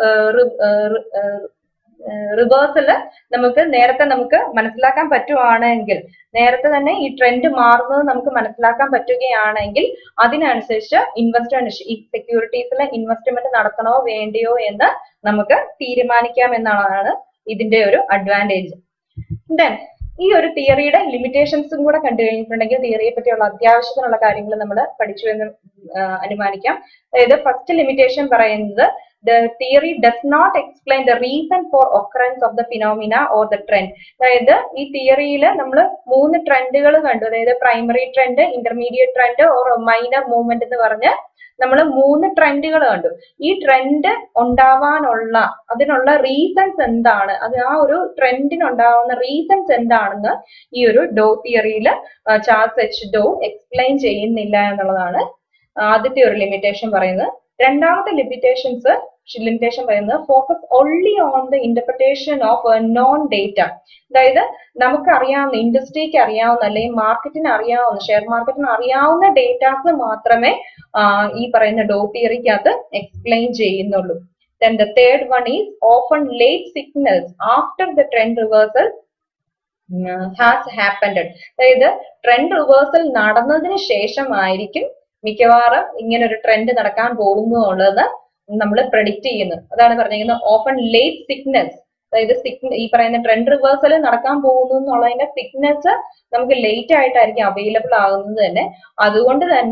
റിവേഴ്സല് നമുക്ക് നേരത്തെ നമുക്ക് മനസ്സിലാക്കാൻ പറ്റുവാണെങ്കിൽ നേരത്തെ തന്നെ ഈ ട്രെൻഡ് മാറുന്നത് നമുക്ക് മനസ്സിലാക്കാൻ പറ്റുകയാണെങ്കിൽ അതിനനുസരിച്ച് ഇൻവെസ്റ്റ്മെന്റ് ഈ സെക്യൂരിറ്റീസിലെ ഇൻവെസ്റ്റ്മെന്റ് നടത്തണോ വേണ്ടയോ എന്ന് നമുക്ക് തീരുമാനിക്കാം എന്നാണ് ഇതിന്റെ ഒരു അഡ്വാൻറ്റേജ് ദെൻ ഈ ഒരു തിയറിയുടെ ലിമിറ്റേഷൻസും കൂടെ കണ്ടു കഴിഞ്ഞിട്ടുണ്ടെങ്കിൽ തിയറിയെ പറ്റിയുള്ള അത്യാവശ്യത്തിനുള്ള കാര്യങ്ങൾ നമ്മൾ പഠിച്ചു എന്ന് അനുമാനിക്കാം അതായത് ഫസ്റ്റ് ലിമിറ്റേഷൻ പറയുന്നത് the theory does not explain the reason for occurrence of the phenomena or the trend അതായത് ഈ തിയറിയിൽ നമ്മൾ മൂന്ന് ട്രെൻഡുകൾ കണ്ടു അതായത് primary trend intermediate trend or minor movement എന്ന് പറഞ്ഞ് നമ്മൾ മൂന്ന് ട്രെൻഡുകൾ കണ്ടു ഈ ട്രെൻഡ് ഉണ്ടാവാനുള്ള അതിനുള്ള റീസൺസ് എന്താണ് അത് ആ ഒരു ട്രെൻഡിന് ഉണ്ടാവുന്ന റീസൺസ് എന്താണെന്ന് ഈ ഒരു ഡോ തിയറിയിൽ ചാൾസ് എച്ച് ഡോ എക്സ്പ്ലെയിൻ ചെയ്യുന്നില്ല എന്നുള്ളതാണ് ആദ്യത്തെ ഒരു ലിമിറ്റേഷൻ പറയുന്നത് രണ്ടാമത്തെ ലിമിറ്റേഷൻസ് ലിമിറ്റേഷൻ പറയുന്നത് focus only on the interpretation of known data അതായത് നമുക്ക് അറിയാവുന്ന ഇൻഡസ്ട്രിക്ക് അറിയാവുന്ന അല്ലെങ്കിൽ മാർക്കറ്റിന് അറിയാവുന്ന ഷെയർ മാർക്കറ്റിന് അറിയാവുന്ന ഡേറ്റാസ് മാത്രമേ ഈ പറയുന്ന ഡോ തിയറിക്കകത്ത് എക്സ്പ്ലെയിൻ ചെയ്യുന്നുള്ളൂ then the third one is often late signals after the trend reversal has happened അതായത് ട്രെൻഡ് റിവേഴ്സൽ നടന്നതിന് ശേഷമായിരിക്കും മിക്കവാറും ഇങ്ങനെ ഒരു ട്രെൻഡ് നടക്കാൻ പോകുന്നു എന്നുള്ളത് നമ്മൾ പ്രഡിക്റ്റ് ചെയ്യുന്നത് അതാണ് പറഞ്ഞിരിക്കുന്നത് ഓപ്പൺ ലേറ്റ് സിഗ്നൽസ് അതായത് സിഗ്ന ഈ പറയുന്ന ട്രെൻഡ് റിവേഴ്സൽ നടക്കാൻ പോകുന്നു എന്നുള്ളതിന്റെ സിഗ്നൽസ് നമുക്ക് ലേറ്റ് ആയിട്ടായിരിക്കും അവൈലബിൾ ആകുന്നത് തന്നെ അതുകൊണ്ട് തന്നെ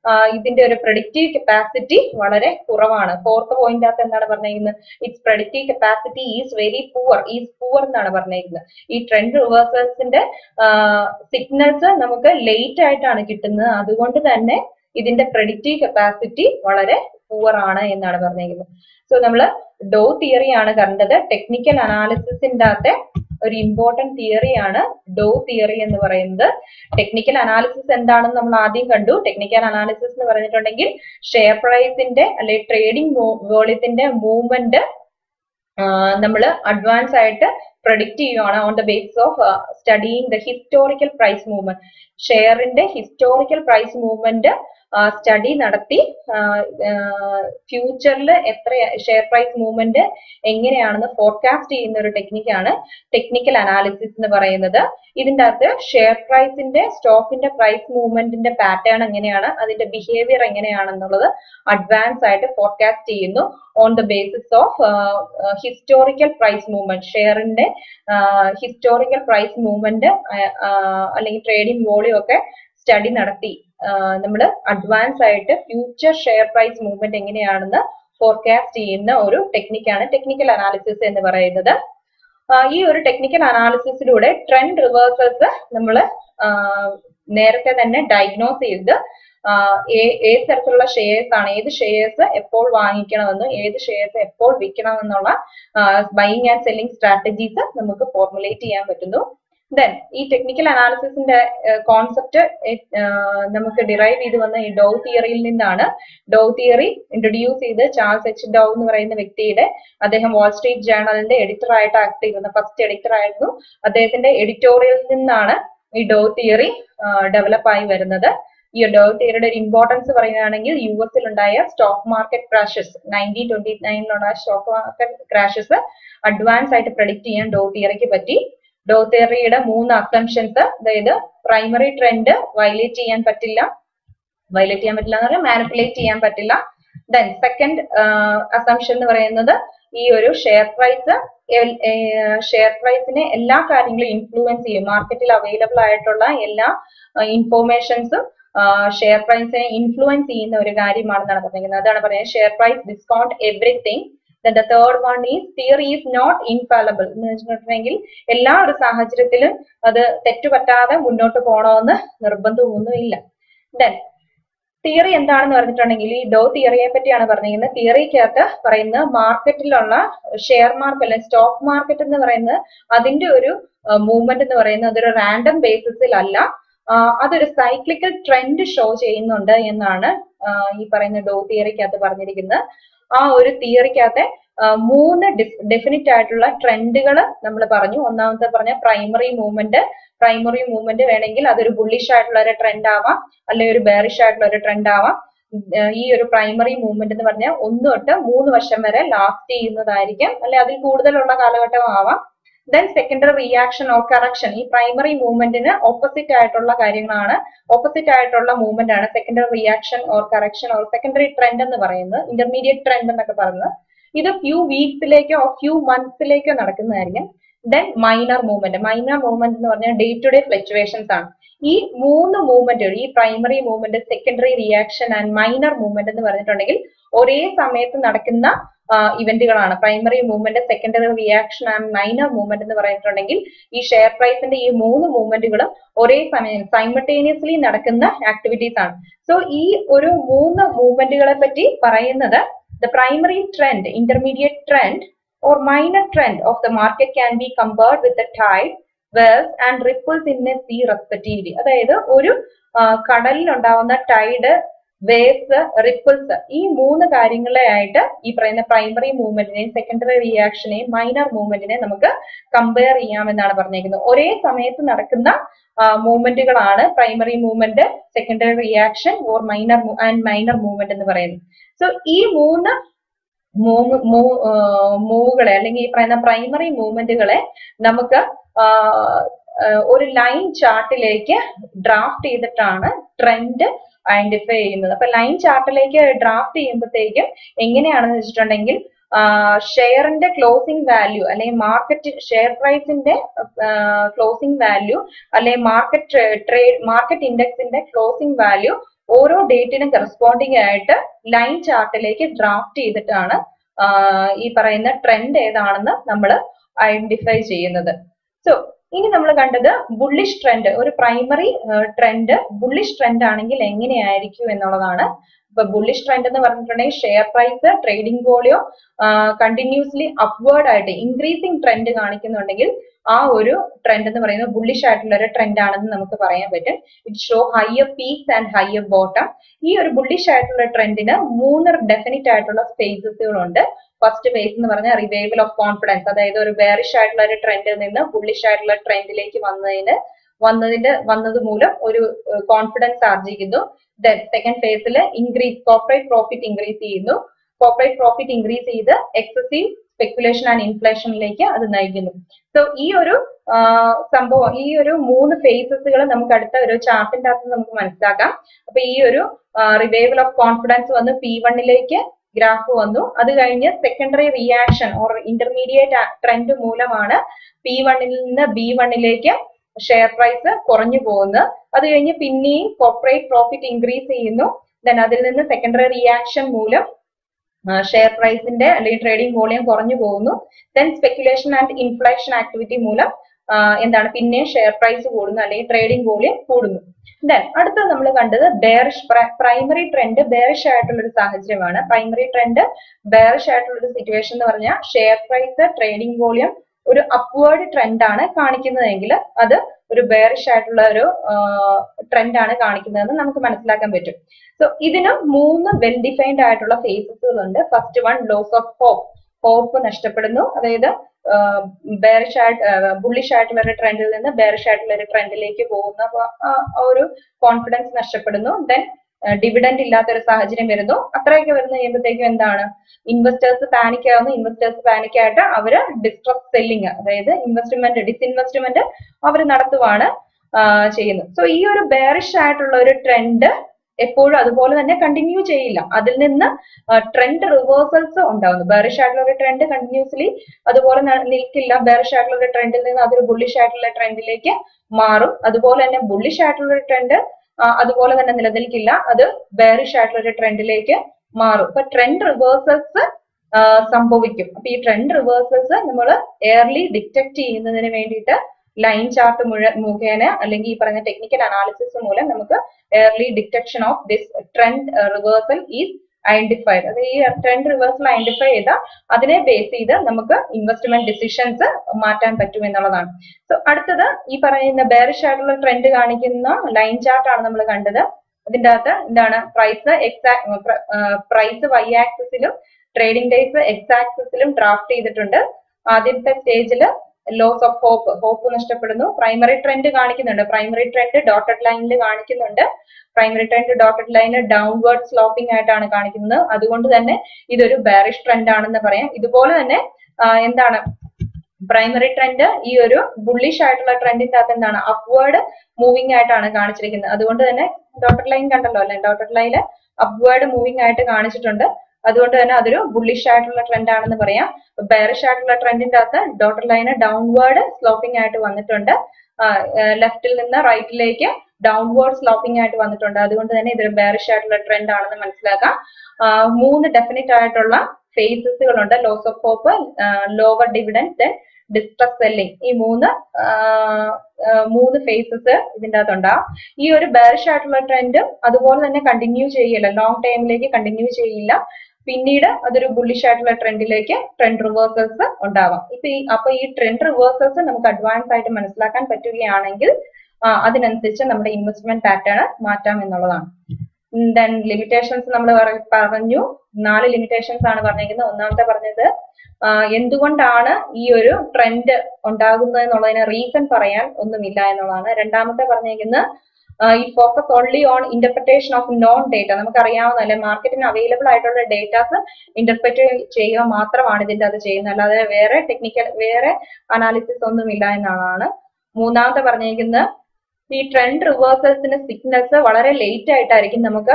ഇതിന്റെ ഒരു പ്രഡിക്റ്റീവ് കപ്പാസിറ്റി വളരെ കുറവാണ് ഫോർത്ത് പോയിന്റിനകത്ത് എന്താണ് പറഞ്ഞിരിക്കുന്നത് it's predictive capacity is very poor is poor എന്നാണ് പറഞ്ഞിരിക്കുന്നത് ഈ ട്രെൻഡ് റിവേഴ്സൽസിന്റെ സിഗ്നൽസ് നമുക്ക് ലേറ്റ് ആയിട്ടാണ് കിട്ടുന്നത് അതുകൊണ്ട് തന്നെ ഇതിന്റെ പ്രഡിക്റ്റീവ് കപ്പാസിറ്റി വളരെ പുവർ ആണ് എന്നാണ് പറഞ്ഞിരിക്കുന്നത് സോ നമ്മൾ ഡോ തിയറി ആണ് കണ്ടത് ടെക്നിക്കൽ അനാലിസിസിന്റെ അകത്തെ ഒരു ഇമ്പോർട്ടന്റ് തിയറിയാണ് ഡോ തിയറി എന്ന് പറയുന്നത് ടെക്നിക്കൽ അനാലിസിസ് എന്താണെന്ന് നമ്മൾ ആദ്യം കണ്ടു ടെക്നിക്കൽ അനാലിസിസ് എന്ന് പറഞ്ഞിട്ടുണ്ടെങ്കിൽ ഷെയർ പ്രൈസിന്റെ അല്ലെ ട്രേഡിംഗ് വോളിയത്തിന്റെ മൂവ്മെന്റ് നമ്മൾ അഡ്വാൻസ് ആയിട്ട് പ്രഡിക്റ്റ് ചെയ്യുവാണ് on the basis of studying the historical price movement ഷെയറിന്റെ ഹിസ്റ്റോറിക്കൽ പ്രൈസ് മൂവ്മെന്റ് സ്റ്റഡി നടത്തി ഫ്യൂച്ചറിൽ എത്ര ഷെയർ പ്രൈസ് മൂവ്മെന്റ് എങ്ങനെയാണെന്ന് ഫോർകാസ്റ്റ് ചെയ്യുന്ന ഒരു ടെക്നിക്കാണ് ടെക്നിക്കൽ അനാലിസിസ് എന്ന് പറയുന്നത് ഇതിന്റെ അകത്ത് ഷെയർ പ്രൈസിന്റെ സ്റ്റോക്കിന്റെ പ്രൈസ് മൂവ്മെന്റിന്റെ പാറ്റേൺ എങ്ങനെയാണ് അതിന്റെ ബിഹേവിയർ എങ്ങനെയാണെന്നുള്ളത് അഡ്വാൻസ് ആയിട്ട് ഫോർകാസ്റ്റ് ചെയ്യുന്നു on the basis of historical price movement ഷെയറിന്റെ ഹിസ്റ്റോറിക്കൽ പ്രൈസ് മൂവ്മെന്റ് അല്ലെങ്കിൽ ട്രേഡിംഗ് വോളിയം ഒക്കെ സ്റ്റഡി നടത്തി നമ്മൾ അഡ്വാൻസ് ആയിട്ട് ഫ്യൂച്ചർ ഷെയർ പ്രൈസ് മൂവ്മെന്റ് എങ്ങനെയാണെന്ന് ഫോർകാസ്റ്റ് ചെയ്യുന്ന ഒരു ടെക്നിക്കാണ് ടെക്നിക്കൽ അനാലിസിസ് എന്ന് പറയുന്നത് ഈ ഒരു ടെക്നിക്കൽ അനാലിസിസിലൂടെ ട്രെൻഡ് റിവേഴ്സൽസ് നമ്മൾ നേരത്തെ തന്നെ ഡയഗ്നോസ് ചെയ്ത് ഏത് തരത്തിലുള്ള ഷെയർസ് ആണ് ഏത് ഷെയർസ് എപ്പോൾ വാങ്ങിക്കണമെന്നും ഏത് ഷെയർസ് എപ്പോൾ വിൽക്കണമെന്നുള്ള ബൈയിങ് ആൻഡ് സെല്ലിംഗ് സ്ട്രാറ്റജീസ് നമുക്ക് ഫോർമുലേറ്റ് ചെയ്യാൻ പറ്റുന്നു ദെൻ ഈ ടെക്നിക്കൽ അനാലിസിസിന്റെ കോൺസെപ്റ്റ് നമുക്ക് ഡിറൈവ് ചെയ്ത് വന്ന ഈ ഡോ തിയറിയിൽ നിന്നാണ് ഡോ തിയറി ഇൻട്രൊഡ്യൂസ് ചെയ്ത് ചാൾസ് എച്ച് ഡോ എന്ന് പറയുന്ന വ്യക്തിയുടെ അദ്ദേഹം വാൾ സ്ട്രീറ്റ് ജേണലിന്റെ എഡിറ്റർ ആയിട്ട് ആക്ട് ചെയ്യുന്ന ഫസ്റ്റ് എഡിറ്റർ ആയിരുന്നു അദ്ദേഹത്തിന്റെ എഡിറ്റോറിയലിൽ നിന്നാണ് ഈ ഡോ തിയറി ഡെവലപ്പ് ആയി വരുന്നത് ഈ ഡോ തിയറിയുടെ ഒരു ഇമ്പോർട്ടൻസ് പറയുകയാണെങ്കിൽ യു എസിൽ ഉണ്ടായ stock market crashes nineteen twenty നയനിലുള്ള സ്റ്റോക്ക് മാർക്കറ്റ് ക്രാഷസ് അഡ്വാൻസ് ആയിട്ട് പ്രഡിക്റ്റ് ചെയ്യാൻ ഡോ തിയറിക്ക് പറ്റി ഡോ തിയറിയുടെ മൂന്ന് അസംഷൻസ് അതായത് പ്രൈമറി ട്രെൻഡ് വയലേറ്റ് ചെയ്യാൻ പറ്റില്ല വയലേറ്റ് ചെയ്യാൻ പറ്റില്ല എന്ന് പറഞ്ഞാൽ മാനിപ്പുലേറ്റ് ചെയ്യാൻ പറ്റില്ല ദെൻ സെക്കൻഡ് അസംഷൻ എന്ന് പറയുന്നത് ഈ ഒരു ഷെയർ പ്രൈസ് ഷെയർ പ്രൈസിനെ എല്ലാ കാര്യങ്ങളും ഇൻഫ്ലുവൻസ് ചെയ്യും മാർക്കറ്റിൽ അവൈലബിൾ ആയിട്ടുള്ള എല്ലാ ഇൻഫോർമേഷൻസും ഷെയർ പ്രൈസിനെ ഇൻഫ്ലുവൻസ് ചെയ്യുന്ന ഒരു കാര്യമാണെന്നാണ് പറഞ്ഞിരിക്കുന്നത് അതാണ് പറയുന്നത് share price discount everything the third one is theory is not infallible എന്ന് വെച്ചിട്ടുണ്ടെങ്കിൽ എല്ലാ ഒരു സാഹചര്യത്തിലും അത് തെറ്റുപറ്റാതെ മുന്നോട്ട് പോകണമെന്ന് നിർബന്ധമൊന്നുമില്ല ദെൻ തിയറി എന്താണെന്ന് പറഞ്ഞിട്ടുണ്ടെങ്കിൽ ഈ ഡോ തിയറിയെ പറ്റിയാണ് പറഞ്ഞിരിക്കുന്നത് തിയറിക്കകത്ത് പറയുന്നത് മാർക്കറ്റിലുള്ള ഷെയർ മാർക്കറ്റ് അല്ലെങ്കിൽ സ്റ്റോക്ക് മാർക്കറ്റ് എന്ന് പറയുന്നത് അതിന്റെ ഒരു മൂവ്മെന്റ് എന്ന് പറയുന്നത് അതൊരു റാൻഡം ബേസിസിലല്ല അതൊരു സൈക്ലിക്കൽ ട്രെൻഡ് ഷോ ചെയ്യുന്നുണ്ട് എന്നാണ് ഈ പറയുന്ന ഡോ തിയറിക്കകത്ത് പറഞ്ഞിരിക്കുന്നത് ആ ഒരു തിയറിക്കകത്തെ മൂന്ന് ഡെഫിനിറ്റ് ആയിട്ടുള്ള ട്രെൻഡുകൾ നമ്മൾ പറഞ്ഞു ഒന്നാമത്തെ പറഞ്ഞ പ്രൈമറി മൂവ്മെന്റ് പ്രൈമറി മൂവ്മെന്റ് വേണമെങ്കിൽ അതൊരു ബുള്ളിഷ് ആയിട്ടുള്ള ഒരു ട്രെൻഡ് ആവാം അല്ലെങ്കിൽ ഒരു ബെയറിഷ് ആയിട്ടുള്ള ഒരു ട്രെൻഡ് ആവാം ഈ ഒരു പ്രൈമറി മൂവ്മെന്റ് എന്ന് പറഞ്ഞാൽ ഒന്ന് തൊട്ട് മൂന്ന് വർഷം വരെ ലാസ്റ്റ് ചെയ്യുന്നതായിരിക്കും അല്ലെ അതിൽ കൂടുതലുള്ള കാലഘട്ടം ആവാം then secondary reaction or correction ഈ പ്രൈമറി മൂവ്മെന്റിന് ഓപ്പോസിറ്റ് ആയിട്ടുള്ള കാര്യങ്ങളാണ് ഓപ്പോസിറ്റ് ആയിട്ടുള്ള മൂവ്മെന്റ് ആണ് secondary reaction or correction or secondary trend എന്ന് പറയുന്നത് ഇന്റർമീഡിയറ്റ് ട്രെൻഡ് എന്നൊക്കെ പറയുന്നത് ഇത് ഫ്യൂ വീക്സിലേക്കോ ഫ്യൂ മന്ത്സിലേക്കോ നടക്കുന്നതായിരിക്കും then minor movement minor movement എന്ന് പറഞ്ഞാൽ ഡേ ടു ഡേ ഫ്ലക്ച്വേഷൻസ് ആണ് ഈ മൂന്ന് മൂവ്മെന്റുകൾ ഈ primary movement secondary reaction and minor movement എന്ന് പറഞ്ഞിട്ടുണ്ടെങ്കിൽ ഒരേ സമയത്ത് നടക്കുന്ന ഇവന്റുകളാണ് primary movement secondary reaction and minor movement എന്ന് പറഞ്ഞിട്ടുണ്ടെങ്കിൽ ഈ ഷെയർ പ്രൈസിന്റെ ഈ മൂന്ന് മൂവ്മെന്റുകളും ഒരേ സമയം സൈമൾട്ടേനിയസ്ലി നടക്കുന്ന ആക്ടിവിറ്റീസ് ആണ് സോ ഈ ഒരു മൂന്ന് മൂവ്മെന്റുകളെ പറ്റി പറയുന്നത് the primary trend intermediate trend or minor trend of the market can be compared with the tide, waves and ripples in a sea respectively. അതായത് ഒരു കടലിൽ ഉണ്ടാവുന്ന ടൈഡ് വേവ്സ് റിപ്പിൾസ് ഈ മൂന്ന് കാര്യങ്ങളെ ആയിട്ട് ഈ പറയുന്ന പ്രൈമറി മൂവ്മെന്റിനെയും സെക്കൻഡറി റിയാക്ഷനെയും മൈനർ മൂവ്മെന്റിനെയും നമുക്ക് കമ്പയർ ചെയ്യാമെന്നാണ് പറഞ്ഞേക്കുന്നത് ഒരേ സമയത്ത് നടക്കുന്ന മൂവ്മെന്റുകളാണ് primary movement secondary reaction or minor and minor movement എന്ന് പറയുന്നത് സോ ഈ മൂന്ന് മൂവുകളെ അല്ലെങ്കിൽ ഈ പറയുന്ന പ്രൈമറി മൂവ്മെന്റുകളെ നമുക്ക് ഒരു ലൈൻ ചാർട്ടിലേക്ക് ഡ്രാഫ്റ്റ് ചെയ്തിട്ടാണ് ട്രെൻഡ് ഐഡന്റിഫൈ ചെയ്യുന്നത് അപ്പൊ ലൈൻ ചാർട്ടിലേക്ക് ഡ്രാഫ്റ്റ് ചെയ്യുമ്പോഴത്തേക്കും എങ്ങനെയാണെന്ന് വെച്ചിട്ടുണ്ടെങ്കിൽ ഷെയറിന്റെ ക്ലോസിംഗ് വാല്യൂ അല്ലെങ്കിൽ മാർക്കറ്റ് ഷെയർ പ്രൈസിന്റെ ക്ലോസിംഗ് വാല്യൂ അല്ലെങ്കിൽ മാർക്കറ്റ് ട്രേഡ് മാർക്കറ്റ് ഇൻഡെക്സിന്റെ ക്ലോസിംഗ് വാല്യൂ ഓരോ ഡേറ്റിനും കറസ്പോണ്ടിങ് ആയിട്ട് ലൈൻ ചാർട്ടിലേക്ക് ഡ്രാഫ്റ്റ് ചെയ്തിട്ടാണ് ഈ പറയുന്ന ട്രെൻഡ് ഏതാണെന്ന് നമ്മൾ ഐഡന്റിഫൈ ചെയ്യുന്നത് സോ ഇനി നമ്മൾ കണ്ടത് ബുള്ളിഷ് ട്രെൻഡ് ഒരു പ്രൈമറി ട്രെൻഡ് ബുള്ളിഷ് ട്രെൻഡ് ആണെങ്കിൽ എങ്ങനെയായിരിക്കും എന്നുള്ളതാണ് ഇപ്പൊ ബുള്ളിഷ് ട്രെൻഡ് എന്ന് പറഞ്ഞിട്ടുണ്ടെങ്കിൽ share price trading volume continuously upward ആയിട്ട് ഇൻക്രീസിങ് ട്രെൻഡ് കാണിക്കുന്നുണ്ടെങ്കിൽ ആ ഒരു ട്രെൻഡ് എന്ന് പറയുന്നത് ബുള്ളിഷ് ആയിട്ടുള്ള ഒരു ട്രെൻഡ് ആണെന്ന് നമുക്ക് പറയാൻ പറ്റും it show higher peaks and higher bottom ഈ ഒരു ബുള്ളിഷ് ആയിട്ടുള്ള ട്രെൻഡിന് മൂന്ന് ഡെഫിനിറ്റ് ആയിട്ടുള്ള സ്പേസസുകളുണ്ട് ഫസ്റ്റ് ഫേസ് എന്ന് പറഞ്ഞാൽ റിവൈവൽ ഓഫ് കോൺഫിഡൻസ് അതായത് ഒരു ബെയറിഷ് ആയിട്ടുള്ള ഒരു ട്രെൻഡിൽ നിന്ന് ബുള്ളിഷ് ആയിട്ടുള്ള ട്രെൻഡിലേക്ക് വന്നതിന് വന്നതിന്റെ വന്നത് മൂലം ഒരു കോൺഫിഡൻസ് ആർജിക്കുന്നു ദെൻ സെക്കൻഡ് ഫേസിൽ ഇൻക്രീസ് കോർപ്പറേറ്റ് പ്രോഫിറ്റ് ഇൻക്രീസ് ചെയ്യുന്നു കോർപ്പറേറ്റ് പ്രോഫിറ്റ് ഇൻക്രീസ് ചെയ്ത് എക്സസീവ് സ്പെക്കുലേഷൻ ആൻഡ് ഇൻഫ്ലേഷനിലേക്ക് അത് നയിക്കുന്നു സോ ഈ ഒരു സംഭവം ഈ ഒരു മൂന്ന് ഫേസസുകൾ നമുക്ക് അടുത്ത ഒരു ചാർട്ടിന്റെ അകത്ത് നമുക്ക് മനസ്സിലാക്കാം അപ്പൊ ഈ ഒരു റിവൈവൽ ഓഫ് കോൺഫിഡൻസ് വന്ന് പി വണ്ണിലേക്ക് ഗ്രാഫ് വന്നു അത് കഴിഞ്ഞ് secondary reaction or intermediate trend മൂലമാണ് പി വണ്ണിൽ നിന്ന് ബി വണ്ണിലേക്ക് ഷെയർ പ്രൈസ് കുറഞ്ഞു പോകുന്നത് അത് കഴിഞ്ഞ് പിന്നെയും കോർപ്പറേറ്റ് പ്രോഫിറ്റ് ഇൻക്രീസ് ചെയ്യുന്നു ദെൻ അതിൽ നിന്ന് സെക്കൻഡറി റിയാക്ഷൻ മൂലം ഷെയർ പ്രൈസിന്റെ അല്ലെങ്കിൽ ട്രേഡിംഗ് വോളിയം കുറഞ്ഞു പോകുന്നു then speculation and inflation activity മൂലം എന്താണ് പിന്നെ ഷെയർ പ്രൈസ് കൂടുന്നു അല്ലെങ്കിൽ ട്രേഡിംഗ് വോളിയം കൂടുന്നു ദെൻ അടുത്തത് നമ്മൾ കണ്ടത് ബെയറിഷ് പ്രൈമറി ട്രെൻഡ് ബെയറിഷ് ആയിട്ടുള്ള ഒരു സാഹചര്യമാണ് പ്രൈമറി ട്രെൻഡ് ബെയറിഷ് ആയിട്ടുള്ള ഒരു സിറ്റുവേഷൻ എന്ന് പറഞ്ഞാൽ ഷെയർ പ്രൈസ് ട്രേഡിംഗ് വോളിയം ഒരു അപ്വേർഡ് ട്രെൻഡ് ആണ് കാണിക്കുന്നതെങ്കിൽ അത് ഒരു ബെയറിഷ് ആയിട്ടുള്ള ഒരു ട്രെൻഡ് ആണ് കാണിക്കുന്നതെന്ന് നമുക്ക് മനസ്സിലാക്കാൻ പറ്റും സോ ഇതിന് മൂന്ന് വെൽ ഡിഫൈൻഡ് ആയിട്ടുള്ള ഫേസസുകൾ ഉണ്ട് first one loss of hope hope നഷ്ടപ്പെടുന്നു അതായത് ബെയറിഷ് ആയിട്ട് ബുള്ളിഷ് ആയിട്ടുള്ള ഒരു ട്രെൻഡിൽ നിന്ന് ബെയറിഷ് ആയിട്ടുള്ള ഒരു ട്രെൻഡിലേക്ക് പോകുന്ന ഒരു കോൺഫിഡൻസ് നഷ്ടപ്പെടുന്നു ദെൻ ഡിവിഡൻഡ് ഇല്ലാത്ത ഒരു സാഹചര്യം വരുന്നു അത്രയൊക്കെ വരുന്ന കഴിയുമ്പോഴത്തേക്കും എന്താണ് ഇൻവെസ്റ്റേഴ്സ് പാനിക് ആവുന്നു ഇൻവെസ്റ്റേഴ്സ് പാനിക് ആയിട്ട് അവര് ഡിസ്ട്രസ് സെല്ലിങ് അതായത് ഇൻവെസ്റ്റ്മെന്റ് ഡിസ്ഇൻവെസ്റ്റ്മെന്റ് അവർ നടത്തുവാണ് ചെയ്യുന്നത് സോ ഈ ഒരു ബെയറിഷ് ആയിട്ടുള്ള ഒരു ട്രെൻഡ് എപ്പോഴും അതുപോലെ തന്നെ കണ്ടിന്യൂ ചെയ്യില്ല അതിൽ നിന്ന് ട്രെൻഡ് റിവേഴ്സൽസ് ഉണ്ടാവുന്നു ബെയറിഷ് ആയിട്ടുള്ള ഒരു ട്രെൻഡ് കണ്ടിന്യൂസ്ലി അതുപോലെ നിൽക്കില്ല ബെയറിഷ് ആയിട്ടുള്ള ഒരു ട്രെൻഡിൽ നിന്ന് അതൊരു ബുള്ളിഷ് ആയിട്ടുള്ള ട്രെൻഡിലേക്ക് മാറും അതുപോലെ തന്നെ ബുള്ളിഷ് ആയിട്ടുള്ള ഒരു ട്രെൻഡ് അതുപോലെ തന്നെ നിലനിൽക്കില്ല അത് ബെയറിഷ് ആയിട്ടുള്ള ഒരു ട്രെൻഡിലേക്ക് മാറും അപ്പൊ ട്രെൻഡ് റിവേഴ്സൽസ് സംഭവിക്കും അപ്പൊ ഈ ട്രെൻഡ് റിവേഴ്സൽസ് നമ്മൾ എയർലി ഡിറ്റക്ട് ചെയ്യുന്നതിന് വേണ്ടിയിട്ട് ലൈൻ ചാർട്ട് മുഴ മുഖേന അല്ലെങ്കിൽ ഈ പറഞ്ഞ ടെക്നിക്കൽ അനാലിസിസ് മൂലം നമുക്ക് early detection of this trend reversal is identified അത് ഈ ട്രെൻഡ് റിവേഴ്സൽ ഐഡന്റിഫൈ ചെയ്ത അതിനെ ബേസ് ചെയ്ത് നമുക്ക് ഇൻവെസ്റ്റ്മെന്റ് ഡിസിഷൻസ് മാറ്റാൻ പറ്റും എന്നുള്ളതാണ് സോ അടുത്തത് ഈ പറയുന്ന ബെയറിഷ് ആയിട്ടുള്ള ട്രെൻഡ് കാണിക്കുന്ന ലൈൻ ചാർട്ട് ആണ് നമ്മൾ കണ്ടത് ഇതിന്റെ അകത്ത് എന്താണ് പ്രൈസ് എക്സ് പ്രൈസ് വൈ ആക്സിസിലും ട്രേഡിംഗ് ഡേയ്സ് എക്സ് ആക്സിസിലും ഡ്രാഫ്റ്റ് ചെയ്തിട്ടുണ്ട് ആദ്യത്തെ സ്റ്റേജിൽ ലോസ് ഓഫ് ഹോപ്പ് ഹോപ്പ് നഷ്ടപ്പെടുന്നു പ്രൈമറി ട്രെൻഡ് കാണിക്കുന്നുണ്ട് പ്രൈമറി ട്രെൻഡ് ഡോട്ടഡ് ലൈനിൽ കാണിക്കുന്നുണ്ട് പ്രൈമറി ട്രെൻഡ് ഡോട്ടഡ് ലൈന് ഡൗൺവേർഡ് സ്ലോപ്പിംഗ് ആയിട്ടാണ് കാണിക്കുന്നത് അതുകൊണ്ട് തന്നെ ഇതൊരു ബെയറിഷ് ട്രെൻഡ് ആണെന്ന് പറയാം ഇതുപോലെ തന്നെ എന്താണ് പ്രൈമറി ട്രെൻഡ് ഈ ഒരു ബുള്ളിഷ് ആയിട്ടുള്ള ട്രെൻഡിന്റെ അകത്ത് എന്താണ് അപ്വേർഡ് മൂവിംഗ് ആയിട്ടാണ് കാണിച്ചിരിക്കുന്നത് അതുകൊണ്ട് തന്നെ ഡോട്ടഡ് ലൈൻ കണ്ടല്ലോ അല്ലെ ഡോട്ടഡ് ലൈന് അപ്വേർഡ് മൂവിംഗ് ആയിട്ട് കാണിച്ചിട്ടുണ്ട് അതുകൊണ്ട് തന്നെ അതൊരു ബുള്ളിഷ് ആയിട്ടുള്ള ട്രെൻഡ് ആണെന്ന് പറയാം ബെയറിഷ് ആയിട്ടുള്ള ട്രെൻഡിന്റെ അകത്ത് ഡോട്ടർ ലൈന് ഡൗൺവേർഡ് സ്ലോപ്പിംഗ് ആയിട്ട് വന്നിട്ടുണ്ട് ലെഫ്റ്റിൽ നിന്ന് റൈറ്റിലേക്ക് ഡൗൺവേർഡ് സ്ലോപ്പിംഗ് ആയിട്ട് വന്നിട്ടുണ്ട് അതുകൊണ്ട് തന്നെ ഇതൊരു ബെയറിഷ് ആയിട്ടുള്ള ട്രെൻഡ് ആണെന്ന് മനസ്സിലാക്കാം മൂന്ന് ഡെഫിനിറ്റ് ആയിട്ടുള്ള ഫേസസുകളുണ്ട് loss of hope lower dividends then distress selling ഈ മൂന്ന് മൂന്ന് ഫേസസ് ഇതിൻ്റെ അകത്തുണ്ടാവും ഈ ഒരു ബെയറിഷ് ആയിട്ടുള്ള ട്രെൻഡ് അതുപോലെ തന്നെ കണ്ടിന്യൂ ചെയ്യില്ല ലോങ് ടൈമിലേക്ക് കണ്ടിന്യൂ ചെയ്യില്ല പിന്നീട് അതൊരു ബുള്ളിഷ് ആയിട്ടുള്ള ട്രെൻഡിലേക്ക് ട്രെൻഡ് റിവേഴ്സൽസ് ഉണ്ടാവാം ഇപ്പൊ ഈ അപ്പൊ ഈ ട്രെൻഡ് റിവേഴ്സൽസ് നമുക്ക് അഡ്വാൻസ് ആയിട്ട് മനസ്സിലാക്കാൻ പറ്റുകയാണെങ്കിൽ അതിനനുസരിച്ച് നമ്മുടെ ഇൻവെസ്റ്റ്മെന്റ് പാറ്റേൺ മാറ്റാം എന്നുള്ളതാണ് ദെൻ ലിമിറ്റേഷൻസ് നമ്മൾ പറഞ്ഞു നാല് ലിമിറ്റേഷൻസ് ആണ് പറഞ്ഞിരിക്കുന്നത് ഒന്നാമത്തെ പറഞ്ഞത് എന്തുകൊണ്ടാണ് ഈ ഒരു ട്രെൻഡ് ഉണ്ടാകുന്നത് എന്നുള്ളതിന് റീസൺ പറയാൻ ഒന്നുമില്ല എന്നുള്ളതാണ് രണ്ടാമത്തെ പറഞ്ഞിരിക്കുന്നത് ഈ focus only on interpretation of known data നമുക്കറിയാവുന്ന അല്ലെ മാർക്കറ്റിന് അവൈലബിൾ ആയിട്ടുള്ള ഡേറ്റാസ് ഇന്റർപ്രറ്റ് ചെയ്യുക മാത്രമാണ് ഇതിന്റെ അത് ചെയ്യുന്നത് അല്ലാതെ വേറെ ടെക്നിക്കൽ വേറെ അനാലിസിസ് ഒന്നുമില്ല എന്നാണ് മൂന്നാമത്തെ പറഞ്ഞിരിക്കുന്നത് ഈ ട്രെൻഡ് റിവേഴ്സൽസിന് സിഗ്നൽസ് വളരെ ലേറ്റ് ആയിട്ടായിരിക്കും നമുക്ക്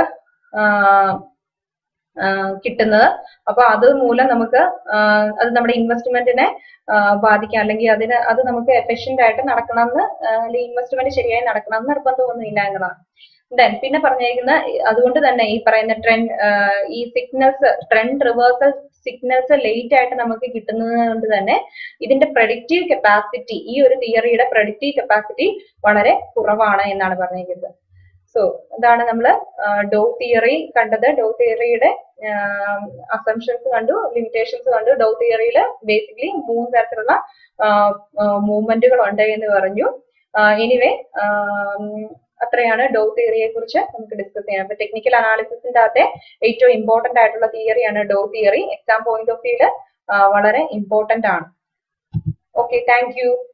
കിട്ടുന്നത് അപ്പൊ അത് മൂലം നമുക്ക് അത് നമ്മുടെ ഇൻവെസ്റ്റ്മെന്റിനെ ബാധിക്കാം അല്ലെങ്കിൽ അതിന് അത് നമുക്ക് എഫിഷ്യന്റ് ആയിട്ട് നടക്കണമെന്ന് അല്ലെങ്കിൽ ഇൻവെസ്റ്റ്മെന്റ് ശരിയായി നടക്കണമെന്ന് നിർബന്ധമൊന്നും ഇല്ല എന്നതാണ് ദെൻ പിന്നെ പറഞ്ഞേക്കുന്ന അതുകൊണ്ട് തന്നെ ഈ പറയുന്ന ട്രെൻഡ് ഈ signals trend reversal signals late ആയിട്ട് നമുക്ക് കിട്ടുന്നത് കൊണ്ട് തന്നെ ഇതിന്റെ പ്രഡിക്റ്റീവ് കപ്പാസിറ്റി ഈ ഒരു തിയറിയുടെ പ്രഡിക്റ്റീവ് കപ്പാസിറ്റി വളരെ കുറവാണ് എന്നാണ് പറഞ്ഞിരിക്കുന്നത് സോ ഇതാണ് നമ്മൾ ഡോ തിയറി കണ്ടത് ഡോ തിയറിയുടെ അസംഷൻസ് കണ്ടു ലിമിറ്റേഷൻസ് കണ്ടു ഡോ തിയറിയിൽ ബേസിക്കലി മൂന്ന് തരത്തിലുള്ള മൂവ്മെന്റുകൾ ഉണ്ട് എന്ന് പറഞ്ഞു എനിവേ അത്രയാണ് ഡോ തിയറിയെ കുറിച്ച് നമുക്ക് ഡിസ്കസ് ചെയ്യാം അപ്പൊ ടെക്നിക്കൽ അനാലിസിസിന്റെ അകത്തെ ഏറ്റവും ഇമ്പോർട്ടന്റ് ആയിട്ടുള്ള തിയറിയാണ് Dow theory exam point of വ്യൂല് വളരെ ഇമ്പോർട്ടന്റ് ആണ് ഓക്കെ താങ്ക് യു